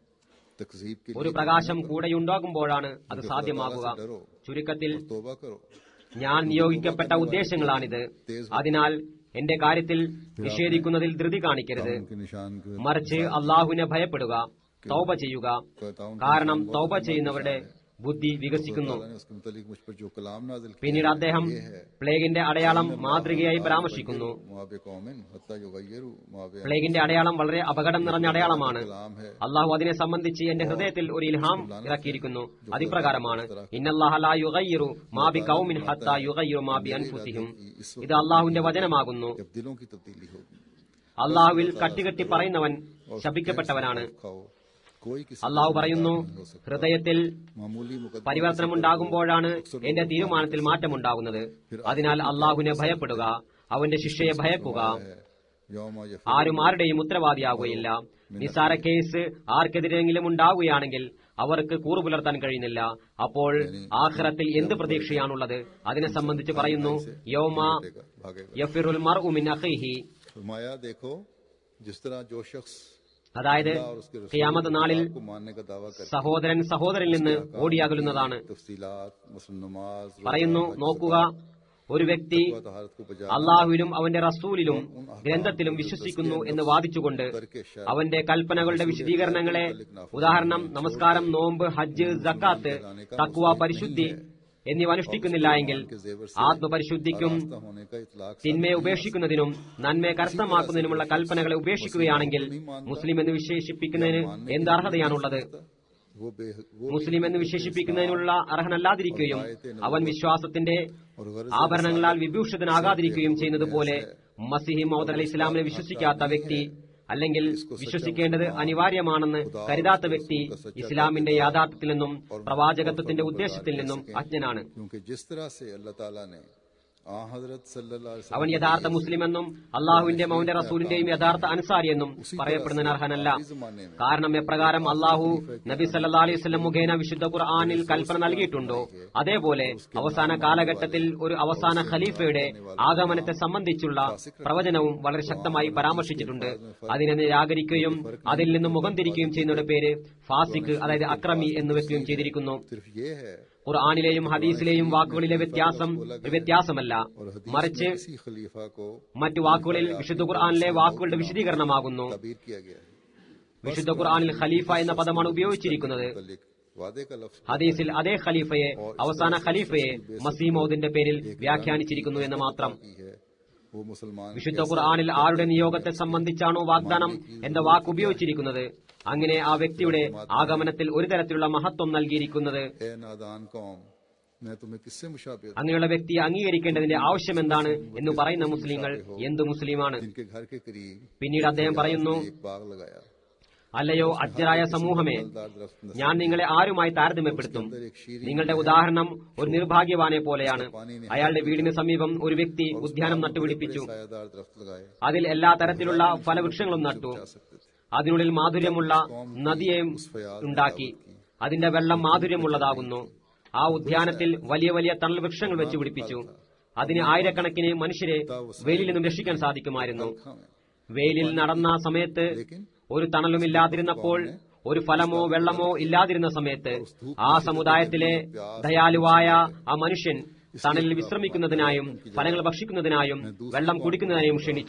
तकजीब के ഒരു लिए പ്രകാശം കൂടെയുണ്ടാകുമ്പോഴാണ് അത് സാധ്യമാകുക ചുരുക്കത്തിൽ तोबा करो ഞാൻ നിയോഗിക്കപ്പെട്ട ഉദ്ദേശങ്ങളാണിത് അതിനാൽ എന്റെ കാര്യത്തിൽ നിഷേധിക്കുന്നതിൽ ധൃതി കാണിക്കരുത് उनके निशान के മറിച്ച് അള്ളാഹുവിനെ ഭയപ്പെടുക തൗബ ചെയ്യുക कहता हूं കാരണം തൗബ ചെയ്യുന്നവരുടെ ബുദ്ധി വികസിക്കുന്നു अल्लाह ने उसके मुतालिक मुझ पर जो कलाम नाजिल किया പിന്നീട് അദ്ദേഹം പ്ലേഗിന്റെ അടയാളം മാതൃകയായി പരാമർശിക്കുന്നു मुआबे कौमिन हत्ता युगय्यरु मुआबे പ്ലേഗിന്റെ അടയാളം വളരെ അപകടം നിറഞ്ഞ അടയാളമാണ് कलाम है അള്ളാഹു അതിനെ സംബന്ധിച്ച് എന്റെ ഹൃദയത്തിൽ ഒരു ഇൽഹാം ഇറക്കിയിരിക്കുന്നു അതിപ്രകാരമാണ് ഇന്നല്ലാഹലാ യുഗയ്യറു മാബി കൗമിൻ ഹത്ത യുഗയ്യറു മാബി അൻഫുസിഹിം ഇത് അള്ളാഹുവിന്റെ വചനമാകുന്നു जब दिलों की तब्दीली होगी അള്ളാഹുവിൽ കട്ടികെട്ടി പറയുന്നവൻ ശപിക്കപ്പെട്ടവനാണ് खाओ कोई किसी അള്ളാഹു പറയുന്നു ഹൃദയത്തിൽ मामूली मुकदमा പരിവർത്തനമുണ്ടാകുമ്പോഴാണ് എന്റെ തീരുമാനത്തിൽ മാറ്റമുണ്ടാകുന്നത് അതിനാൽ അള്ളാഹുവിനെ ഭയപ്പെടുക അവന്റെ ശിക്ഷയെ ഭയക്കുക है यौम यफ ആരും ആരുടെയും ഉത്തരവാദിയാകുകയില്ല നിസാര കേസ് ആർക്കെതിരെങ്കിലും ഉണ്ടാവുകയാണെങ്കിൽ അവർക്ക് കൂറു പുലർത്താൻ കഴിയുന്നില്ല അപ്പോൾ ആഖിറത്തിൽ എന്ത് പ്രതീക്ഷയാണുള്ളത് അതിനെ സംബന്ധിച്ച് പറയുന്നു യൗമ भागेगा भागेगा യഫിറുൽ മർഉ മിൻ അഖീഹി फरमाया देखो जिस तरह जो शख्स അതായത് अल्लाह और उसके रसूल ഖിയാമത്ത് നാളിൽ को मानने का दावा करे സഹോദരൻ സഹോദരനിൽ നിന്ന് ഓടിയാകലുന്നതാണ് तफसीलात मुस्लिम नमाज പറയുന്നു നോക്കുക ഒരു വ്യക്തി तहारत को बजा അള്ളാഹുവിലും അവന്റെ റസൂലിലും ഗ്രന്ഥത്തിലും വിശ്വസിക്കുന്നു എന്ന് വാദിച്ചുകൊണ്ട് करके शायद അവന്റെ കൽപ്പനകളുടെ വിശദീകരണങ്ങളെ ഉദാഹരണം നമസ്കാരം നോമ്പ് ഹജ്ജ് ജക്കാത്ത് തക്കുവ പരിശുദ്ധി എന്നിവ അനുഷ്ഠിക്കുന്നില്ല എങ്കിൽ ആത്മപരിശുദ്ധിക്കും रास्ता होने का इतलाक തിന്മയെ ഉപേക്ഷിക്കുന്നതിനും നന്മയെ കരസ്ഥമാക്കുന്നതിനുമുള്ള കൽപ്പനകളെ ഉപേക്ഷിക്കുകയാണെങ്കിൽ മുസ്ലിം എന്ന് വിശേഷിപ്പിക്കുന്നതിന് എന്ത് അർഹതയാണുള്ളത് वो बे वो മുസ്ലിം എന്ന് വിശേഷിപ്പിക്കുന്നതിനുള്ള അർഹനല്ലാതിരിക്കുകയും അവൻ വിശ്വാസത്തിന്റെ और गरज ആഭരണങ്ങളാൽ വിഭൂഷിതനാകാതിരിക്കുകയും ചെയ്യുന്നത് പോലെ മസിഹി മൗദർ അലി ഇസ്ലാമിനെ വിശ്വസിക്കാത്ത വ്യക്തി അല്ലെങ്കിൽ വിശ്വസിക്കേണ്ടത് അനിവാര്യമാണെന്ന് കരുതാത്ത വ്യക്തി ഇസ്ലാമിന്റെ യാഥാർത്ഥ്യത്തിൽ നിന്നും പ്രവാചകത്വത്തിന്റെ ഉദ്ദേശത്തിൽ നിന്നും അജ്ഞനാണ് क्योंकि जिस तरह से अल्लाह ताला ने आ हजरत सल्लल्लाहु अलैहि അവൻ वसल्लम യഥാർത്ഥ മുസ്ലിം എന്നും അള്ളാഹുവിന്റെ മൗന്റെ റസൂലിന്റെയും യഥാർത്ഥ അൻസാരി എന്നും പറയപ്പെടുന്നതിന് അർഹനല്ല जमाने में കാരണം എപ്രകാരം അള്ളാഹു നബി സല്ലാ അലൈഹി വസല്ലം മുഖേന വിശുദ്ധ ഖുർആാനിൽ കൽപ്പന നൽകിയിട്ടുണ്ടോ അതേപോലെ അവസാന കാലഘട്ടത്തിൽ ഒരു അവസാന ഖലീഫയുടെ ആഗമനത്തെ സംബന്ധിച്ചുള്ള പ്രവചനവും വളരെ ശക്തമായി പരാമർശിച്ചിട്ടുണ്ട് അതിനെ നിരാകരിക്കുകയും അതിൽ നിന്നും മുഖം തിരിക്കുകയും ചെയ്യുന്നവരുടെ പേര് ഫാസിഖ് അതായത് അക്രമി എന്ന് വെക്കുകയും ചെയ്തിരിക്കുന്നു सिर्फ ये है ഖുർആാനിലെയും ഹദീസിലെയും വാക്കുകളിലെ വ്യത്യാസം ഒരു വ്യത്യാസമല്ല और हदीस മറിച്ച് में इसी खलीफा को മറ്റു വാക്കുകളിൽ വിശുദ്ധ ഖുർആാനിലെ വാക്കുകളുടെ വിശദീകരണമാകുന്നു ताबीर किया गया है വിശുദ്ധ ഖുർആാനിൽ ഖലീഫ എന്ന പദമാണ് ഉപയോഗിച്ചിരിക്കുന്നത് मुतल्लिक वादे का लफ्ज ഹദീസിൽ അതേ ഖലീഫയെ അവസാന ഖലീഫയെ മസീമൌദിന്റെ പേരിൽ വ്യാഖ്യാനിച്ചിരിക്കുന്നു എന്ന് മാത്രം की है वो मुसलमान വിശുദ്ധ ഖുർആാനിൽ ആരുടെ നിയോഗത്തെ സംബന്ധിച്ചാണോ വാഗ്ദാനം എന്ന വാക്ക് ഉപയോഗിച്ചിരിക്കുന്നത് അങ്ങനെ ആ വ്യക്തിയുടെ ആഗമനത്തിൽ ഒരു തരത്തിലുള്ള മഹത്വം നൽകിയിരിക്കുന്നത് ए नादान कौम मैं तुम्हें किससे मुशाबिह അങ്ങനെയുള്ള വ്യക്തിയെ അംഗീകരിക്കേണ്ടതിന്റെ ആവശ്യം എന്താണ് എന്ന് പറയുന്ന മുസ്ലിങ്ങൾ എന്ത് മുസ്ലിമാണ് जिनके घर के करीब പിന്നീട് അദ്ദേഹം പറയുന്നു एक बाग लगाया അല്ലയോ അജ്ഞരായ സമൂഹമേ फलदार दरख्त नस्ल ഞാൻ നിങ്ങളെ ആരുമായി താരതമ്യപ്പെടുത്തും നിങ്ങളുടെ ഉദാഹരണം ഒരു നിർഭാഗ്യവാനെ പോലെയാണ് അയാളുടെ വീടിന് സമീപം ഒരു വ്യക്തി ഉദ്യാനം നട്ടുപിടിപ്പിച്ചു सायादार दरख्त लगाए അതിൽ എല്ലാ തരത്തിലുള്ള ഫലവൃക്ഷങ്ങളും നട്ടു जा सकते थे അതിനുള്ളിൽ മാധുര്യമുള്ള നദിയെയും ഉണ്ടാക്കി അതിന്റെ വെള്ളം മാധുര്യമുള്ളതാകുന്നു ആ ഉദ്യാനത്തിൽ വലിയ വലിയ തണൽ വൃക്ഷങ്ങൾ വെച്ച് പിടിപ്പിച്ചു അതിന് ആയിരക്കണക്കിന് മനുഷ്യരെ വെയിലിൽ നിന്നും രക്ഷിക്കാൻ സാധിക്കുമായിരുന്നു खाएं വെയിലിൽ നടന്ന സമയത്ത് ഒരു തണലുമില്ലാതിരുന്നപ്പോൾ ഒരു ഫലമോ വെള്ളമോ ഇല്ലാതിരുന്ന സമയത്ത് ആ സമുദായത്തിലെ ദയാലുവായ ആ മനുഷ്യൻ തണലിൽ വിശ്രമിക്കുന്നതിനായും ഫലങ്ങൾ ഭക്ഷിക്കുന്നതിനായും വെള്ളം കുടിക്കുന്നതിനായും ക്ഷണിച്ചു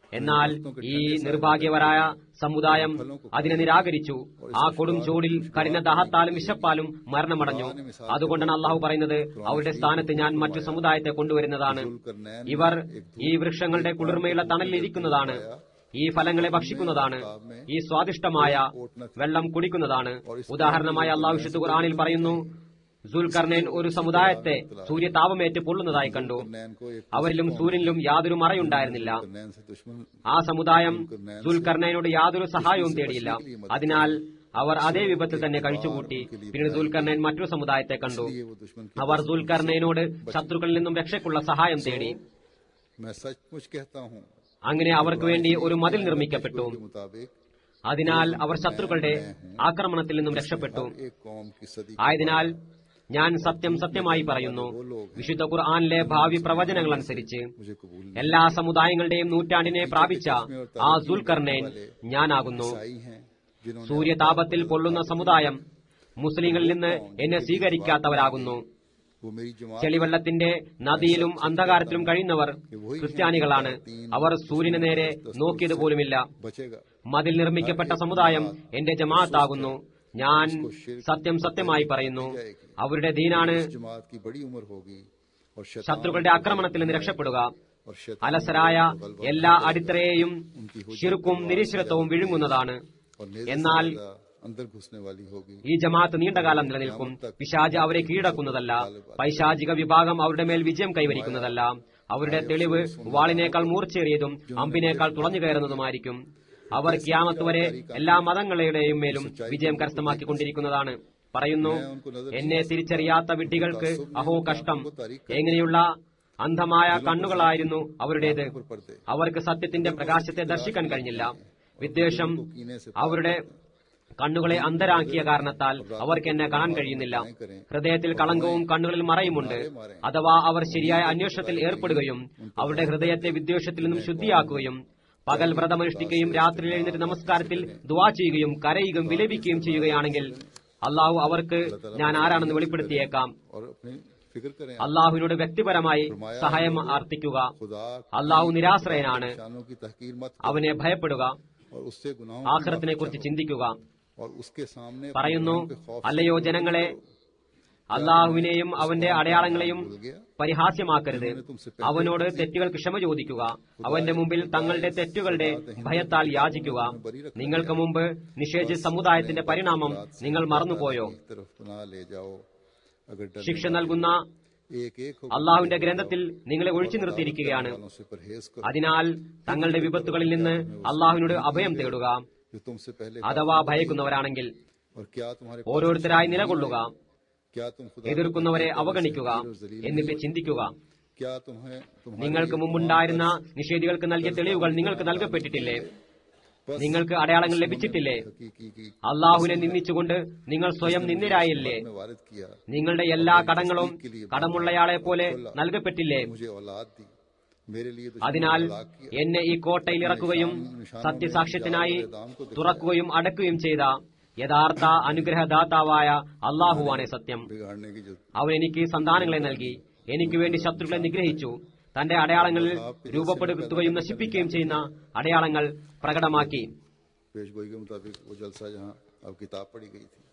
എന്നാൽ ഈ നിർഭാഗ്യവരായ സമുദായം അതിനെ നിരാകരിച്ചു ആ കൊടും ചൂടിൽ കഠിന ദാഹത്താലും വിശപ്പാലും മരണമടഞ്ഞു അതുകൊണ്ടാണ് അള്ളാഹു പറയുന്നത് അവരുടെ സ്ഥാനത്ത് ഞാൻ മറ്റു സമുദായത്തെ കൊണ്ടുവരുന്നതാണ് ഇവർ ഈ വൃക്ഷങ്ങളുടെ കുളിർമയുള്ള തണലിലിരിക്കുന്നതാണ് ഈ ഫലങ്ങളെ ഭക്ഷിക്കുന്നതാണ് ഈ സ്വാദിഷ്ടമായ വെള്ളം കുടിക്കുന്നതാണ് ഉദാഹരണമായി അള്ളാഹു വിശുദ്ധ ഖുർആനിൽ പറയുന്നു സുൽഖർനൈൻ ഒരു സമുദായത്തെ സൂര്യതാപമേറ്റ് പൊള്ളുന്നതായി കണ്ടു नैन को एक അവരിലും സൂര്യനിലും യാതൊരു മറയുണ്ടായിരുന്നില്ല नैन से दुश्मन ആ സമുദായം ദുൽഖർനൈനോട് യാതൊരു സഹായവും തേടിയില്ല അതിനാൽ അവർ അതേ വിപത്തിൽ തന്നെ കഴിച്ചുകൂട്ടി പിന്നീട് ദുൽഖർനൈൻ മറ്റൊരു സമുദായത്തെ കണ്ടു ये वो दुश्मन की അവർ ദുൽഖർനൈനോട് ശത്രുക്കളിൽ നിന്നും രക്ഷയ്ക്കുള്ള സഹായം തേടി मैं सचमुच कहता हूँ അങ്ങനെ അവർക്ക് വേണ്ടി ഒരു മതിൽ നിർമ്മിക്കപ്പെട്ടു के मुताबिक അതിനാൽ അവർ ശത്രുക്കളുടെ ആക്രമണത്തിൽ നിന്നും രക്ഷപ്പെട്ടു एक कौम की सदी ആയതിനാൽ ഞാൻ സത്യം സത്യമായി പറയുന്നു വിശുദ്ധ ഖുർആാനിലെ ഭാവി പ്രവചനങ്ങൾ അനുസരിച്ച് मुझे कबूल എല്ലാ സമുദായങ്ങളുടെയും നൂറ്റാണ്ടിനെ പ്രാപിച്ച ആ സുൽഖർനൈൻ ഞാനാകുന്നു आई हैं जिन्होंने സൂര്യതാപത്തിൽ പൊള്ളുന്ന സമുദായം മുസ്ലിങ്ങളിൽ നിന്ന് എന്നെ സ്വീകരിക്കാത്തവരാകുന്നു वो मेरी जमात ചെളിവെള്ളത്തിന്റെ നദിയിലും അന്ധകാരത്തിലും കഴിയുന്നവർ ക്രിസ്ത്യാനികളാണ് അവർ സൂര്യന് നേരെ നോക്കിയത് പോലുമില്ല बचेगा മതിൽ നിർമ്മിക്കപ്പെട്ട സമുദായം എന്റെ ജമാഅത്താകുന്നു ഞാൻ സത്യം സത്യമായി പറയുന്നു അവരുടെ ദീനാണ് इस जमात की बड़ी उम्र होगी और शैतान ശത്രുക്കളുടെ ആക്രമണത്തിൽ നിന്ന് രക്ഷപ്പെടുക और शैतान അലസരായ എല്ലാ അടിത്തറയെയും ശിർക്കും നിരീശ്വരത്വവും വിഴുങ്ങുന്നതാണ് और नेज़े എന്നാൽ से ज्यादा अंदर घुसने वाली होगी ഈ ജമാഅത്ത് നീണ്ടകാലം നിലനിൽക്കും പിശാജ് അവരെ കീഴടക്കുന്നതല്ല പൈശാചിക വിഭാഗം അവരുടെ മേൽ വിജയം കൈവരിക്കുന്നതല്ല അവരുടെ തെളിവ് വാളിനേക്കാൾ മൂർച്ചേറിയതും അമ്പിനേക്കാൾ തുളഞ്ഞു കയറുന്നതുമായിരിക്കും അവർ ക്യാമത്ത് വരെ എല്ലാ മതങ്ങളുടെയും മേലും വിജയം കരസ്ഥമാക്കിക്കൊണ്ടിരിക്കുന്നതാണ് പറയുന്നു എന്നെ തിരിച്ചറിയാത്ത വിഡ്ഢികൾക്ക് അഹോ കഷ്ടം എങ്ങനെയുള്ള അന്ധമായ കണ്ണുകളായിരുന്നു അവരുടേത് അവർക്ക് സത്യത്തിന്റെ പ്രകാശത്തെ ദർശിക്കാൻ കഴിഞ്ഞില്ല വിദ്വേഷം അവരുടെ കണ്ണുകളെ അന്ധരാക്കിയ കാരണത്താൽ അവർക്ക് എന്നെ കാണാൻ കഴിയുന്നില്ല ഹൃദയത്തിൽ കളങ്കവും കണ്ണുകളിൽ മറയുമുണ്ട് അഥവാ അവർ ശരിയായ അന്വേഷണത്തിൽ ഏർപ്പെടുകയും അവരുടെ ഹൃദയത്തെ വിദ്വേഷത്തിൽ നിന്നും ശുദ്ധിയാക്കുകയും പകൽ വ്രതമനുഷ്ഠിക്കുകയും രാത്രിയിൽ എഴുന്നേറ്റ് നമസ്കാരത്തിൽ ദുവാ ചെയ്യുകയും കരയുകയും വിലപിക്കുകയും ചെയ്യുകയാണെങ്കിൽ അള്ളാഹു അവർക്ക് ഞാൻ ആരാണെന്ന് വെളിപ്പെടുത്തിയേക്കാം और अपनी फिक्र करें അള്ളാഹുവിനോട് വ്യക്തിപരമായി സഹായം അർത്ഥിക്കുക खुदा അള്ളാഹു നിരാശ്രയനാണ് शानों की तहकीर मत അവനെ ഭയപ്പെടുക और उससे गुनाहों ആഖിറത്തിനെ കുറിച്ച് ചിന്തിക്കുക और उसके सामने പറയുന്നു अपने गुनाहों के खौफ അല്ലയോ ജനങ്ങളെ അള്ളാഹുവിനെയും അവന്റെ അടയാളങ്ങളെയും പരിഹാസ്യമാക്കരുത് അവനോട് തെറ്റുകൾക്ക് ക്ഷമ ചോദിക്കുക അവന്റെ മുമ്പിൽ തങ്ങളുടെ തെറ്റുകളുടെ ഭയത്താൽ യാചിക്കുക നിങ്ങൾക്ക് മുമ്പ് നിഷേധിച്ച സമുദായത്തിന്റെ പരിണാമം നിങ്ങൾ മറന്നുപോയോ की तरफ पनाह ले जाओ अगर डर ശിക്ഷ നൽകുന്ന एक एक हो അള്ളാഹുവിന്റെ ഗ്രന്ഥത്തിൽ നിങ്ങളെ ഒഴിച്ചു നിർത്തിയിരിക്കുകയാണ് वालों से परहेज करो അതിനാൽ തങ്ങളുടെ വിപത്തുകളിൽ നിന്ന് അള്ളാഹുവിനോട് അഭയം തേടുക जो तुमसे पहले അഥവാ ഭയക്കുന്നവരാണെങ്കിൽ और क्या तुम्हारे ഓരോരുത്തരായി നിലകൊള്ളുക क्या तुम खुदा എതിർക്കുന്നവരെ അവഗണിക്കുക എന്നിട്ട് ചിന്തിക്കുക क्या तुम्हें तुम्हारे നിങ്ങൾക്ക് മുമ്പുണ്ടായിരുന്ന നിഷേധികൾക്ക് നൽകിയ തെളിവുകൾ നിങ്ങൾക്ക് നൽകപ്പെട്ടിട്ടില്ലേ നിങ്ങൾക്ക് അടയാളങ്ങൾ ലഭിച്ചിട്ടില്ലേ हकीकी की അള്ളാഹുവിനെ നിന്ദിച്ചുകൊണ്ട് നിങ്ങൾ സ്വയം നിന്ദിരായില്ലേ में वारिद किया നിങ്ങളുടെ എല്ലാ കടങ്ങളും കടമുള്ളയാളെ പോലെ നൽകപ്പെട്ടില്ലേ मुझे औलाद दी मेरे लिए दुश्मन അതിനാൽ ने हलाक किया എന്നെ ഈ കോട്ടയിൽ ഇറക്കുകയും സത്യസാക്ഷ്യത്തിനായി തുറക്കുകയും അടക്കുകയും ചെയ്ത യഥാർത്ഥ അനുഗ്രഹദാതാവായ അള്ളാഹുവാണ് സത്യം बिगाड़ने की जो അവൻ എനിക്ക് സന്താനങ്ങളെ നൽകി എനിക്ക് വേണ്ടി ശത്രുക്കളെ നിഗ്രഹിച്ചു തന്റെ അടയാളങ്ങളിൽ രൂപപ്പെടുത്തുകയും നശിപ്പിക്കുകയും ചെയ്യുന്ന അടയാളങ്ങൾ പ്രകടമാക്കി पेशगोई के मुताबिक वो जलसा जहाँ अब किताब पढ़ी गई थी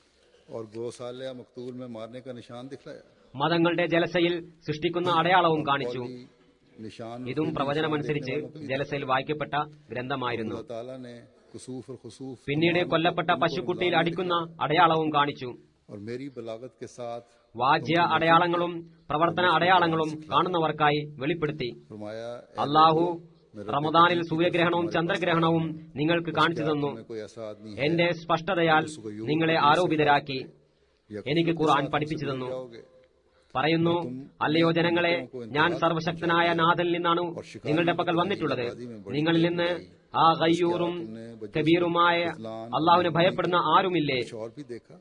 और गौसाल मकतूल में मारने का निशान दिखलाया മതങ്ങളുടെ ജലസയിൽ സൃഷ്ടിക്കുന്ന അടയാളവും കാണിച്ചു और निशान ഇതും പ്രവചനമനുസരിച്ച് ജലസയിൽ വായിക്കപ്പെട്ട ഗ്രന്ഥമായിരുന്നു अल्लाह ताला ने कुसूफ और खसूफ പിന്നീട് കൊല്ലപ്പെട്ട പശുക്കുട്ടിയിൽ അടിക്കുന്ന അടയാളവും കാണിച്ചു और मेरी बलागत के साथ വാജ്യ അടയാളങ്ങളും പ്രവർത്തന അടയാളങ്ങളും കാണുന്നവർക്കായി വെളിപ്പെടുത്തി फरमाया അള്ളാഹു റമദാനിൽ സൂര്യഗ്രഹണവും ചന്ദ്രഗ്രഹണവും നിങ്ങൾക്ക് കാണിച്ചു തന്നു में कोई ऐसा आदमी है എന്റെ സ്പഷ്ടതയാൽ നിങ്ങളെ ആരോപിതരാക്കി या എനിക്ക് ഖുർആൻ പഠിപ്പിച്ചു തന്നു जाओगे പറയുന്നു അല്ലയോ ജനങ്ങളെ ഞാൻ സർവശക്തനായ നാഥനിൽ നിന്നാണ് നിങ്ങളുടെ പക്കൽ വന്നിട്ടുള്ളത് നിങ്ങളിൽ നിന്ന് ആ ഗയ്യൂറും കബീറുമായ അള്ളാഹുവിനെ ഭയപ്പെടുന്ന ആരുമില്ലേ कुछ और भी देखा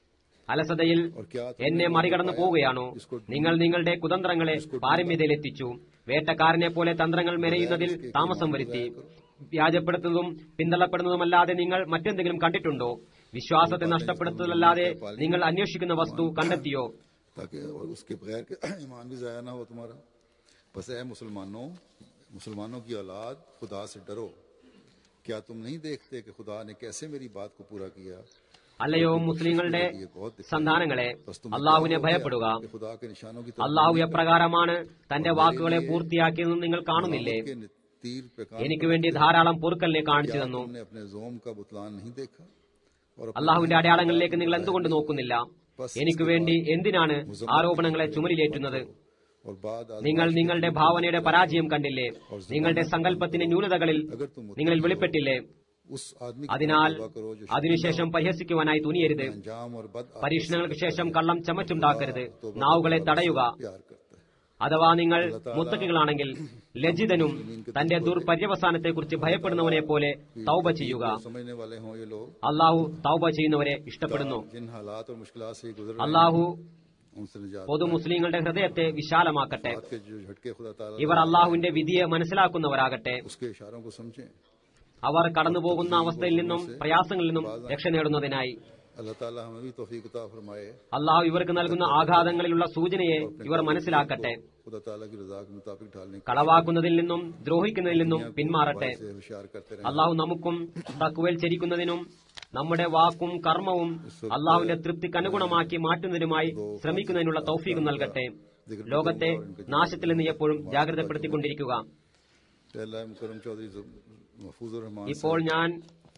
അലസതയിൽ और क्या എന്നെ മറികടന്നു പോവുകയാണോ നിങ്ങൾ നിങ്ങളുടെ കുതന്ത്രങ്ങളെ പാരമ്യതയിലെത്തിച്ചു വേട്ടക്കാരനെ പോലെ തന്ത്രങ്ങൾ മെനയുന്നതിൽ താമസം വരുത്തി വ്യാജപ്പെടുത്തുന്നതും പിന്തള്ളപ്പെടുന്നതുമല്ലാതെ നിങ്ങൾ മറ്റെന്തെങ്കിലും കണ്ടിട്ടുണ്ടോ വിശ്വാസത്തെ നഷ്ടപ്പെടുത്തുന്നതല്ലാതെ നിങ്ങൾ അന്വേഷിക്കുന്ന വസ്തു കണ്ടെത്തിയോ ताकि और उसके बगैर के ईमान भी ज़ाया ना हो तुम्हारा बस है मुसलमानों मुसलमानों की औलाद खुदा से डरो क्या तुम नहीं देखते कि खुदा ने कैसे मेरी बात को पूरा किया അല്ലയോ മുസ്ലിങ്ങളുടെ ये बहुत दिक्कत സന്താനങ്ങളെ बस तुम അള്ളാഹുവിനെ ഭയപ്പെടുക कि खुदा के निशानों की അള്ളാഹു എപ്രകാരമാണ് തന്റെ വാക്കുകളെ പൂർത്തിയാക്കിയതെന്ന് നിങ്ങൾ കാണുന്നില്ലേ के तीर पे काम എനിക്ക് വേണ്ടി ധാരാളം പൊറുക്കലിനെ കാണിച്ചു क्या തന്നു तुमने अपने जोम का बुतलान नहीं देखा और अपने അള്ളാഹുവിന്റെ അടയാളങ്ങളിലേക്ക് നിങ്ങൾ എന്തുകൊണ്ട് നോക്കുന്നില്ല എനിക്ക് വേണ്ടി എന്തിനാണ് ആരോപണങ്ങളെ ചുമലിലേറ്റുന്നത് और बाद നിങ്ങൾ നിങ്ങളുടെ ഭാവനയുടെ പരാജയം കണ്ടില്ലേ നിങ്ങളുടെ സങ്കല്പത്തിന്റെ ന്യൂനതകളിൽ अगर तुम നിങ്ങളിൽ വെളിപ്പെട്ടില്ലേ उस आदमी की അതിനാൽ तौबा करो जो അതിനുശേഷം പരിഹസിക്കുവാനായി തുനിയരുത് अंजाम और बद പരീക്ഷണങ്ങൾക്ക് ശേഷം കള്ളം ചമച്ചുണ്ടാക്കരുത് നാവുകളെ തടയുക प्यार करता है അഥവാ നിങ്ങൾ മുത്തക്കികളാണെങ്കിൽ ലജ്ജിതനും തന്റെ ദുർപര്യവസാനത്തെക്കുറിച്ച് ഭയപ്പെടുന്നവനെ പോലെ തൗബ ചെയ്യുക समझने वाले हों ये लोग അള്ളാഹു തൗബ ചെയ്യുന്നവരെ ഇഷ്ടപ്പെടുന്നു जिन हालात और मुश्किल से गुजर रहे അള്ളാഹു हैं, उनसे निजात പൊതു മുസ്ലിങ്ങളുടെ ഹൃദയത്തെ വിശാലമാക്കട്ടെ बात के जो झटके खुदा ताला ഇവർ അള്ളാഹുവിന്റെ വിധിയെ മനസ്സിലാക്കുന്നവരാകട്ടെ उसके इशारों को समझें അവർ കടന്നുപോകുന്ന അവസ്ഥയിൽ നിന്നും പ്രയാസങ്ങളിൽ നിന്നും രക്ഷ നേടുന്നതിനായി अल्लाह ताला हमें भी तौफीक अता फरमाए അള്ളാഹു ഇവർക്ക് നൽകുന്ന ആഘാതങ്ങളിലുള്ള സൂചനയെ ഇവർ മനസ്സിലാക്കട്ടെ खुदा ताला की रजा के मुताबिक ढालने के കളവാക്കുന്നതിൽ നിന്നും ദ്രോഹിക്കുന്നതിൽ നിന്നും പിന്മാറട്ടെ से होशियार करते रहें അള്ളാഹു നമുക്കും തക്കുവേൽ ചരിക്കുന്നതിനും നമ്മുടെ വാക്കും കർമ്മവും അള്ളാഹുവിന്റെ തൃപ്തിക്ക് അനുഗുണമാക്കി മാറ്റുന്നതിനുമായി ശ്രമിക്കുന്നതിനുള്ള തൗഫീഖ് നൽകട്ടെ ലോകത്തെ നാശത്തിൽ നിന്ന് എപ്പോഴും ജാഗ്രതപ്പെടുത്തിക്കൊണ്ടിരിക്കുക अल्लाह मुकरम चौधरी महफूजुर रहमान ഇപ്പോൾ ഞാൻ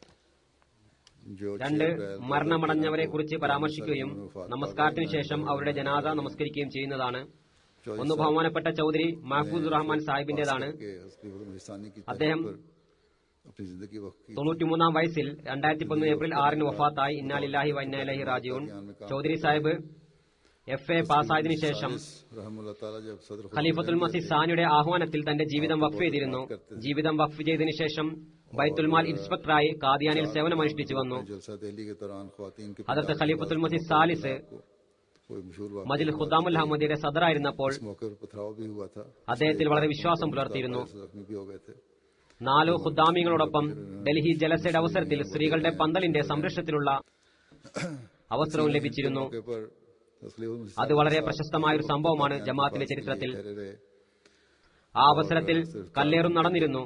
जो രണ്ട് മരണമടഞ്ഞവരെ കുറിച്ച് പരാമർശിക്കുകയും നമസ്കാരത്തിന് ശേഷം അവരുടെ ജനാദ നമസ്കരിക്കുകയും ചെയ്യുന്നതാണ് ഒന്ന് ബഹുമാനപ്പെട്ട ചൌധരി മഹഫൂസ് റഹ്മാൻ സാഹിബിന്റേതാണ് के हस्बी हिसानी की അദ്ദേഹം पर अपनी जिंदगी वक्त की തൊണ്ണൂറ്റിമൂന്നാം വയസ്സിൽ രണ്ടായിരത്തി പതിനൊന്ന് ഏപ്രിൽ ആറിന് വഫാത്തായി ഇന്നാലില്ലാഹി വൈനാലഹി റാജിയൂൺ ചൌധരി സാഹിബ് എഫ് എ പാസ്സായതിനു ശേഷം रहमुल्लाह ताला जब सदर खुद ഖലീഫത്തുൽ മസീദ് സാനിയുടെ ആഹ്വാനത്തിൽ തന്റെ ജീവിതം വഖഫ് ചെയ്തിരുന്നു ജീവിതം വഖഫ് ചെയ്തതിനു ശേഷം ബൈത്തുൽമാൽ ഇൻസ്പെക്ടറായി കാദിയാനിൽ സേവനമനുഷ്ഠിച്ചു വന്നു जलसा दिल्ली के दौरान खातन के ഹദർത്ത് ഖലീഫത്തുൽ മസീദ് സാലിസ് कोई मशहूर वाक़ മജിൽ ഖുദ്ദാമുൽ അഹമ്മദിയുടെ സദറായിരുന്നപ്പോൾ इस मौके पर पथराव भी हुआ था അദ്ദേഹത്തിൽ വളരെ വിശ്വാസം പുലർത്തിയിരുന്നു जख्मी भी हो गए थे നാലു ഖുദ്ദാമികളോടൊപ്പം ഡൽഹി ജലസയുടെ അവസരത്തിൽ സ്ത്രീകളുടെ പന്തലിന്റെ സംരക്ഷണത്തിലുള്ള അവസരവും ലഭിച്ചിരുന്നു मौके पर तस्लीम അത് വളരെ പ്രശസ്തമായ ഒരു സംഭവമാണ് ജമാഅത്തിന്റെ ചരിത്രത്തിൽ ആ അവസരത്തിൽ കല്ലേറും നടന്നിരുന്നു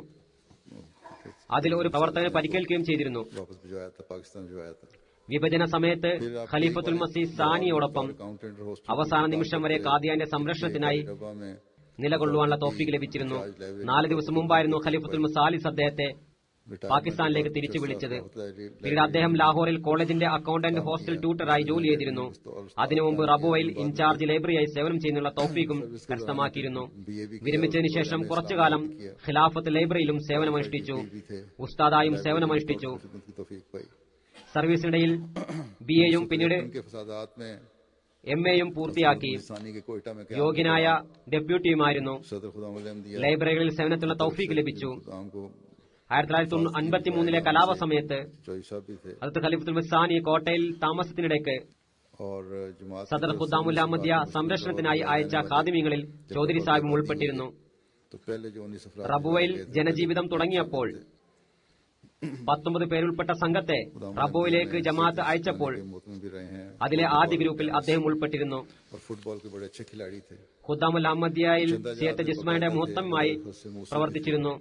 അതിൽ ഒരു പ്രവർത്തകന് പരിക്കേൽക്കുകയും ചെയ്തിരുന്നു वापस भिजवाया था पाकिस्तान भिजवाया था വിഭജന സമയത്ത് ഖലീഫത്തുൽ മസീദ് സാനിയോടൊപ്പം अकाउंटेंट होस्ट അവസാന നിമിഷം വരെ കാദിയാന്റെ സംരക്ഷണത്തിനായി डब्बा में നിലകൊള്ളുവാനുള്ള തോഫീക്ക് ലഭിച്ചിരുന്നു നാല് ദിവസം മുമ്പായിരുന്നു ഖലീഫത്തുൽ മുസാലിസ് അദ്ദേഹത്തെ പാകിസ്ഥാനിലേക്ക് തിരിച്ചു വിളിച്ചത് പിന്നീട് അദ്ദേഹം ലാഹോറിൽ കോളേജിന്റെ അക്കൌണ്ടന്റ് ഹോസ്റ്റൽ ട്യൂട്ടറായി ജോലി ചെയ്തിരുന്നു അതിനു മുമ്പ് റബുവയിൽ ഇൻചാർജ് ലൈബ്രറിയായി സേവനം ചെയ്യുന്നുള്ള തൗഫീക്കും കരസ്ഥമാക്കിയിരുന്നു വിരമിച്ചതിനു ശേഷം കുറച്ചുകാലം ഖിലാഫത്ത് ലൈബ്രറിയിലും സേവനമനുഷ്ഠിച്ചു ഉസ്താദായും സേവനമനുഷ്ഠിച്ചു खिदमत की तौफीक पाई സർവീസിനിടയിൽ ബി എയും പിന്നീട് उनके फसादात में എം എയും പൂർത്തിയാക്കി पाकिस्तानी के कोयटा में क्या യോഗ്യനായ ഡെപ്യൂട്ടിയുമായിരുന്നു सदर खुदा दिया ലൈബ്രറികളിൽ സേവനത്തിനുള്ള തൗഫീക്ക് ലഭിച്ചു खुदाम को ആയിരത്തി തൊള്ളായിരത്തി അൻപത്തി മൂന്നിലെ കലാപ സമയത്ത് चौधरी साहब भी थे അടുത്ത ഖലീഫത്തുൽ മസാനി കോട്ടയിൽ താമസത്തിനിടയ്ക്ക് और जमात സദർ ഖുദ്ദാമുൽ അഹമ്മദിയ സംരക്ഷണത്തിനായി അയച്ച ഖാദിമിങ്ങളിൽ ചൗധരി സാഹിബും ഉൾപ്പെട്ടിരുന്നു तो पहले जो उन्नीस अफराद റബുവയിൽ ജനജീവിതം തുടങ്ങിയപ്പോൾ പത്തൊമ്പത് പേരുൾപ്പെട്ട സംഘത്തെ റബുവിലേക്ക് ജമാഅത്ത് അയച്ചപ്പോൾ के मुल्क में भी रहे हैं അതിലെ ആദ്യ ഗ്രൂപ്പിൽ അദ്ദേഹം ഉൾപ്പെട്ടിരുന്നു और फुटबॉल के बड़े अच्छे खिलाड़ी थे ഖുദ്ദാമുൽ അഹമ്മദിയയിൽ സിയത്ത് ജിസ്മയുടെ മുഹത്തമായി പ്രവർത്തിച്ചിരുന്നു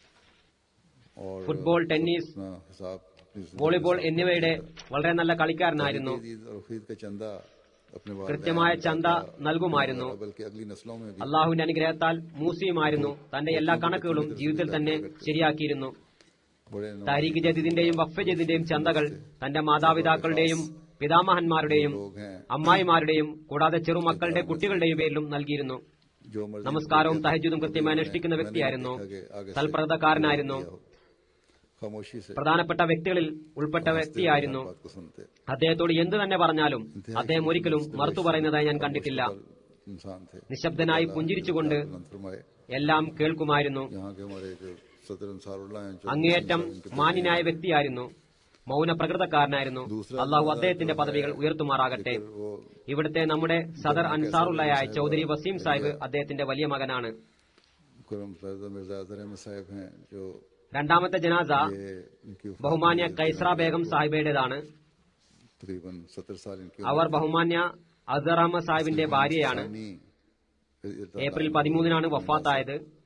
और ഫുട്ബോൾ ടെന്നീസ് अपना हिसाब अपनी जिंदगी വോളിബോൾ എന്നിവയുടെ വളരെ നല്ല കളിക്കാരനായിരുന്നു ईद और खरीद का चंदा अपने वालिदैन കൃത്യമായ ചന്ത നൽകുമായിരുന്നു बल्कि अगली नस्लों में भी അള്ളാഹുവിന്റെ അനുഗ്രഹത്താൽ മൂസിയുമായിരുന്നു തന്റെ എല്ലാ കണക്കുകളും ജീവിതത്തിൽ തന്നെ ശരിയാക്കിയിരുന്നു बड़े താരീഖ് ജദീദിന്റെയും വഖഫ് ജദീദിന്റെയും ചന്തകൾ തന്റെ മാതാപിതാക്കളുടെയും പിതാമഹന്മാരുടെയും लोग हैं അമ്മായിമാരുടെയും കൂടാതെ ചെറുമക്കളുടെ കുട്ടികളുടെയും പേരിലും നൽകിയിരുന്നു जो मर्जी നമസ്കാരവും തഹജുദും കൃത്യമായി അനുഷ്ഠിക്കുന്ന വ്യക്തിയായിരുന്നു സൽപ്രദക്കാരനായിരുന്നു खामोशी से പ്രധാനപ്പെട്ട വ്യക്തികളിൽ ഉൾപ്പെട്ട വ്യക്തിയായിരുന്നു बात को सुनते അദ്ദേഹത്തോട് എന്തു തന്നെ പറഞ്ഞാലും അദ്ദേഹം ഒരിക്കലും മറുത്തു പറയുന്നതായി ഞാൻ കണ്ടിട്ടില്ല इंसान थे നിശബ്ദനായി പുഞ്ചിരിച്ചുകൊണ്ട് बुलंद फरमाए എല്ലാം കേൾക്കുമായിരുന്നു यहाँ के हमारे जो सदर अंसारुल्लाह हैं जो അങ്ങേയറ്റം മാന്യനായ വ്യക്തിയായിരുന്നു മൗന പ്രകൃതക്കാരനായിരുന്നു അള്ളാഹു അദ്ദേഹത്തിന്റെ പദവികൾ ഉയർത്തുമാറാകട്ടെ वो ഇവിടുത്തെ നമ്മുടെ സദർ അൻസാറുള്ളയായ ചൌധരി വസീം സാഹിബ് അദ്ദേഹത്തിന്റെ വലിയ മകനാണ് खुरम फैज मिर्जा अजहर अहमद साहब हैं जो രണ്ടാമത്തെ ജനാസ ये इनकी वफात ബഹുമാന്യ കൈസ്ര ബേഗം സാഹിബയുടേതാണ് तकरीबन सत्तर साल इनकी അവർ ബഹുമാന്യ അസർ അഹമ്മദ് സാഹിബിന്റെ ഭാര്യയാണ് उम्र ഏപ്രിൽ പതിമൂന്നിനാണ് വഫാത്തായത്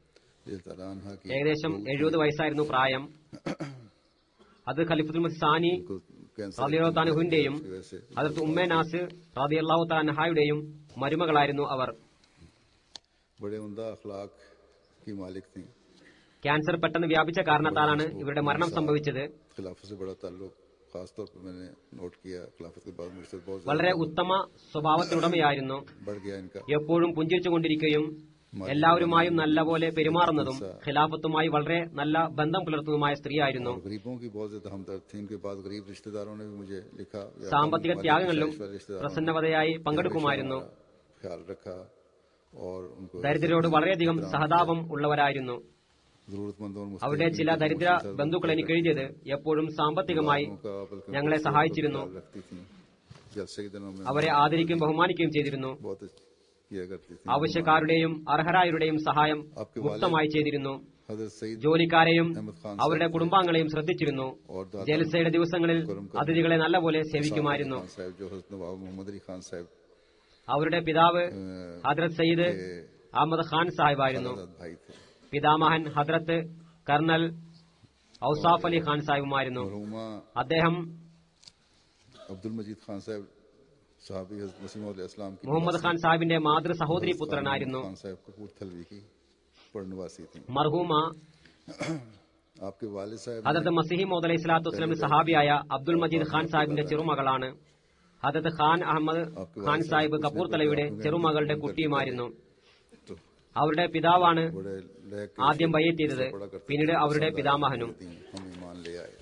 ये तला अन्हा की ഏകദേശം എഴുപത് വയസ്സായിരുന്നു പ്രായം അത് ഖലിഫുൽ മസീഹ് സാനി को कैंसर റളിയല്ലാഹു താൻഹുവിന്റെയും की वजह से അതിർത്ത് ഉമ്മേ നാസ് റളിയല്ലാഹു താൻഹായുടെയും മരുമകളായിരുന്നു അവർ बड़े उमदा अखलाक की मालिक थी ക്യാൻസർ പെട്ടെന്ന് വ്യാപിച്ച കാരണത്താലാണ് ഇവരുടെ മരണം സംഭവിച്ചത് खिलाफत से बड़ा ताल्लुक खासतौर पर मैंने नोट किया खिलाफत के बाद मुझसे बहुत വളരെ ज्यादा ഉത്തമ സ്വഭാവത്തിനുടമയായിരുന്നു बढ़ गया इनका എപ്പോഴും പുഞ്ചിരിച്ചുകൊണ്ടിരിക്കുകയും എല്ലാവരുമായും നല്ലപോലെ പെരുമാറുന്നതും ഖിലാഫത്തുമായി വളരെ നല്ല ബന്ധം പുലർത്തുന്നതുമായ സ്ത്രീയായിരുന്നു और गरीबों की बहुत ज्यादा हमदर्द थी इनके बाद गरीब रिश्तेदारों ने भी मुझे लिखा या സാമ്പത്തിക हमारे ത്യാഗങ്ങളിലും ख्वाहिश वाले रिश्तेदारों ने പ്രസന്നവതയായി പങ്കെടുക്കുമായിരുന്നു हमारा ख्याल रखा और उनको ദരിദ്രരോട് വളരെയധികം സഹതാപം ഉള്ളവരായിരുന്നു जरूरतमंदों और मुस्तहिक അവിടെ ചില ദരിദ്ര ബന്ധുക്കൾ എനിക്ക് എഴുതിയത് എപ്പോഴും സാമ്പത്തികമായി का बल्कि ഞങ്ങളെ उनका സഹായിച്ചിരുന്നു ख्याल रखती थी जलसे के दिनों में അവരെ ആദരിക്കുകയും ബഹുമാനിക്കുകയും ചെയ്തിരുന്നു बहुत किया करती थी ആവശ്യക്കാരുടെയും അർഹരായവരുടെയും സഹായം മുക്തമായി ചെയ്തിരുന്നു हजरत सईद ജോലിക്കാരെയും अहमद खान അവരുടെ കുടുംബാംഗങ്ങളെയും ശ്രദ്ധിച്ചിരുന്നു और दादा ജലസയുടെ ദിവസങ്ങളിൽ അതിഥികളെ നല്ലപോലെ സേവിക്കുമായിരുന്നു खान साहब जो हजरत नवाब मोहम्मद अली खान साहब അവരുടെ പിതാവ് अ, ഹദ്രത് സയ്യിദ് के അഹമ്മദ് ഖാൻ സാഹിബായിരുന്നു आजाद भाई थे പിതാമഹൻ ഹദ്രത്ത് കർണൽ ഔസാഫ് അലി ഖാൻ സാഹിബുമായിരുന്നു मरहुमा അദ്ദേഹം अब्दुल मजीद खान साहब साहबी हजरत मसीम इस्लाम की മുഹമ്മദ് ഖാൻ സാഹിബിന്റെ മാതൃ സഹോദരി പുത്രനായിരുന്നു खान साहब कपूरथलवी की पढ़नवासी थी മർഹൂമ आपके वालिद साहब ഹദത്ത് മസിഹി മോദ് അലൈഹി സ്വലാത്തു വസ്ലമിന്റെ സഹാബിയായ അബ്ദുൽ മജീദ് ഖാൻ സാഹിബിന്റെ ചെറുമകളാണ് ഹദത്ത് ഖാൻ അഹമ്മദ് ഖാൻ സാഹിബ് കപൂർ തലയുടെ ചെറുമകളുടെ കുട്ടിയുമായിരുന്നു तो അവരുടെ പിതാവാണ് बड़े लहक के ആദ്യം ബയ്യത്ത് ചെയ്തത് पढ़ा करते പിന്നീട് അവരുടെ പിതാമഹനും थी हम ईमान ले आए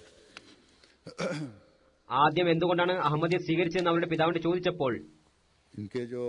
ആദ്യം എന്തുകൊണ്ടാണ് അഹമ്മദിയെ സ്വീകരിച്ചതെന്ന് അവരുടെ പിതാവിനോട് ചോദിച്ചപ്പോൾ इनके जो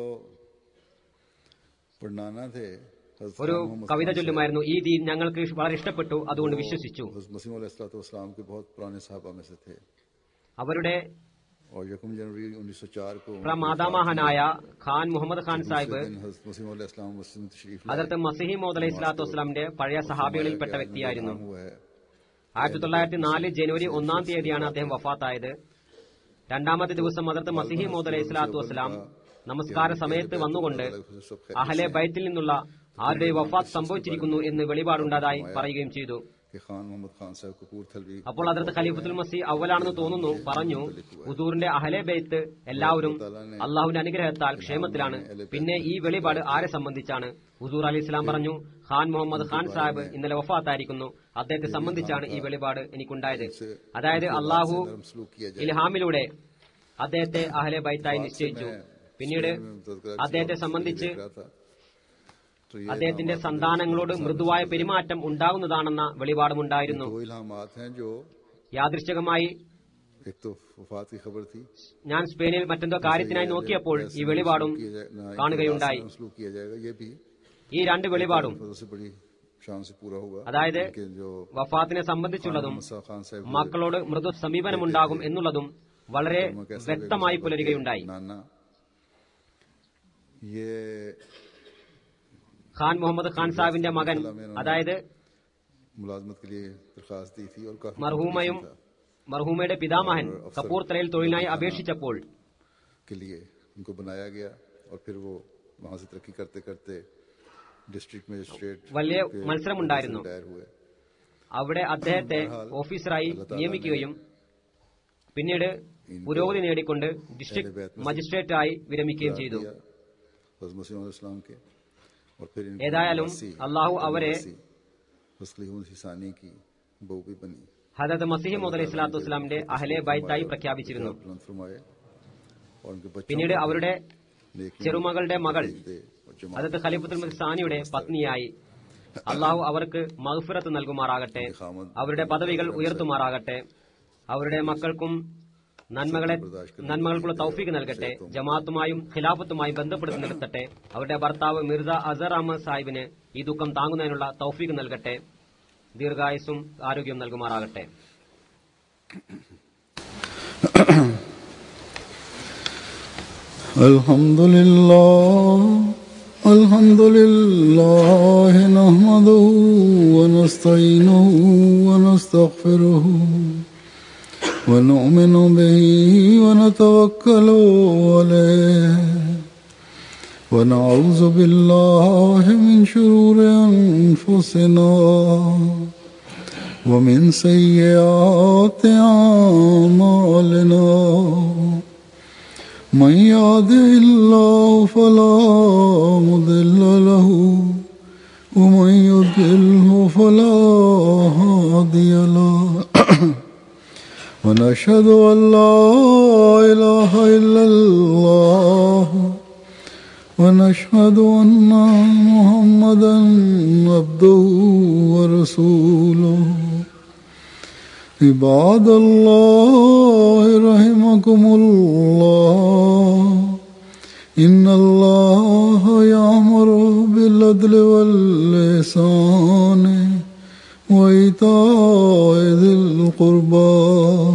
पढ़नाना थे हजरत ഒരു खान मोहम्मद കവിത खान ചൊല്ലുമായിരുന്നു ഈ ദീൻ ഞങ്ങൾക്ക് വളരെ ഇഷ്ടപ്പെട്ടു അതുകൊണ്ട് വിശ്വസിച്ചു हजरत मसीम इस्लाम के बहुत पुराने साहबा में से थे അവരുടെ और यकम जनवरी 1904 को പ്രമാതാമഹനായ ഖാൻ മുഹമ്മദ് ഖാൻ സാഹിബ് दिन हजरत मसीम इस्लाम मस्जिद में तशरीफ लाए അതിർത്ത് മസിഹി മോദ് അലൈഹി സ്വലാത്തു വസ്ലാമിന്റെ പഴയ സഹാബികളിൽപ്പെട്ട വ്യക്തിയായിരുന്നു हुआ है ആയിരത്തി തൊള്ളായിരത്തി നാല് ജനുവരി ഒന്നാം തീയതിയാണ് അദ്ദേഹം വഫാത്തായത് രണ്ടാമത്തെ ദിവസം അതിർത്ത് മസിഹി മോദ് അലൈഹി സ്വലാത്തു വസ്സലാം നമസ്കാര സമയത്ത് വന്നുകൊണ്ട് അഹലെ ബൈത്തിൽ നിന്നുള്ള ആരുടെ വഫാത്ത് സംഭവിച്ചിരിക്കുന്നു എന്ന് വെളിപാടുണ്ടാതായി പറയുകയും ചെയ്തു कि खान मोहम्मद खान साहब कपूरथलवी അപ്പോൾ അതിർത്ത് ഖലീഫത്തുൽ മസി അവലാണെന്ന് തോന്നുന്നു പറഞ്ഞു ഹുദൂറിന്റെ അഹലെ ബൈത്ത് എല്ലാവരും അള്ളാഹുവിന്റെ അനുഗ്രഹത്താൽ ക്ഷേമത്തിലാണ് പിന്നെ ഈ വെളിപാട് ആരെ സംബന്ധിച്ചാണ് ഹുദൂർ അലി ഇസ്ലാം പറഞ്ഞു ഖാൻ മുഹമ്മദ് ഖാൻ സാഹിബ് ഇന്നലെ വഫാത്തായിരിക്കുന്നു അദ്ദേഹത്തെ സംബന്ധിച്ചാണ് ഈ വെളിപാട് എനിക്കുണ്ടായത് അതായത് അള്ളാഹു नरम सलूक किया जाए ഇൽഹാമിലൂടെ അദ്ദേഹത്തെ അഹലെ ബൈത്തായി നിശ്ചയിച്ചു പിന്നീട് അദ്ദേഹത്തെ സംബന്ധിച്ച് देख रहा था तो ये അദ്ദേഹത്തിന്റെ സന്താനങ്ങളോട് മൃദുവായ പെരുമാറ്റം ഉണ്ടാകുന്നതാണെന്ന വെളിപാടുമുണ്ടായിരുന്നു दो इल्हामात हैं जो യാദൃശ്ചികമായി एक तो वफात की खबर थी ഞാൻ സ്പെയിനിൽ മറ്റെന്തോ കാര്യത്തിനായി നോക്കിയപ്പോൾ ഈ വെളിപാടും കാണുകയുണ്ടായി सलूक किया जाएगा ये भी ഈ രണ്ട് വെളിപാടും वजह से बड़ी शान से पूरा होगा അതായത് कि जो വഫാത്തിനെ സംബന്ധിച്ചുള്ളതും मुसा खान साहब മക്കളോട് മൃദു സമീപനമുണ്ടാകും എന്നുള്ളതും വളരെ വ്യക്തമായി പുലരുകയുണ്ടായി नाना ये ഖാൻ മുഹമ്മദ് ഖാൻ സാഹിബിന്റെ മകൻ അതായത് मुलाजमत के लिए दरखास्त दी थी और काफी മർഹൂമയും മർഹൂമയുടെ പിതാമഹൻ കപൂർ തലയിൽ തൊഴിലിനായി അപേക്ഷിച്ചപ്പോൾ के लिए उनको बनाया गया और फिर वो वहां से तरक्की करते करते डिस्ट्रिक्ट मजिस्ट्रेट വലിയ മത്സരമുണ്ടായിരുന്നു रिटायर हुए അവിടെ അദ്ദേഹത്തെ ഓഫീസറായി നിയമിക്കുകയും പിന്നീട് പുരോഗതി നേടിക്കൊണ്ട് ഡിസ്ട്രിക്ട് മജിസ്ട്രേറ്റായി വിരമിക്കുകയും ചെയ്തു दिया हज़रत मसीह इस्लाम के और फिर इनकी ഏതായാലും नवासी, അള്ളാഹു അവരെ तस्लीहुल हिसानी की बहू भी बनी ഹദത് മസിഹി മുതൽ ഇസ്ലാത്തു വസ്ലാമിന്റെ അഹലെ ബൈത്തായി പ്രഖ്യാപിച്ചിരുന്നു बुलंद फरमाए और उनके बच्चों പിന്നീട് को അവരുടെ नेकियों ചെറുമകളുടെ മകൾ दे और जमा അതത് ഖലീഫത്തുൽ മസീഹ് സാനിയുടെ പത്നിയായി അള്ളാഹു അവർക്ക് മഗ്ഫിറത്ത് നൽകുമാറാകട്ടെ അവരുടെ പദവികൾ ഉയർത്തുമാറാകട്ടെ അവരുടെ മക്കൾക്കും നന്മകളെ നന്മകൾക്കുള്ള തൗഫീക്ക് നൽകട്ടെ ജമാഅത്തുമായും ഖിലാഫത്തുമായും ബന്ധപ്പെടുത്തി നിർത്തട്ടെ അവരുടെ ഭർത്താവ് മിർസ അസർ അഹമ്മദ് സാഹിബിന് ഈ ദുഃഖം താങ്ങുന്നതിനുള്ള തൗഫീക്ക് നൽകട്ടെ ദീർഘായുസും ആരോഗ്യവും നൽകുമാറാകട്ടെ الحمد لله الحمد لله نحمده ونستعينه ونستغفره ونؤمن به ونتوكل عليه ونعوذ بالله من شرور أنفسنا ومن سيئات أعمالنا من يهده الله فلا مضل له ومن يضلله فلا هادي له ونشهد أن لا إله إلا الله ونشهد أن محمدا عبده ورسوله عباد الله رحمكم الله إن الله يأمر بالعدل واللسان وإيتاء ذي القربى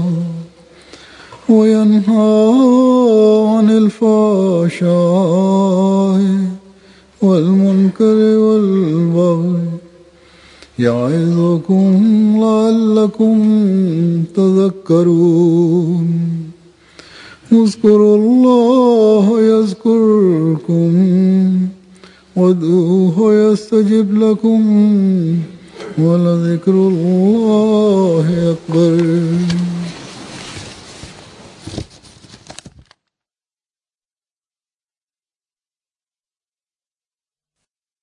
وينهى عن الفحشاء والمنكر والبغي يعظكم لعلكم تذكرون اذكروا الله يذكركم وادعوه يستجب لكم ولذكر الله أكبر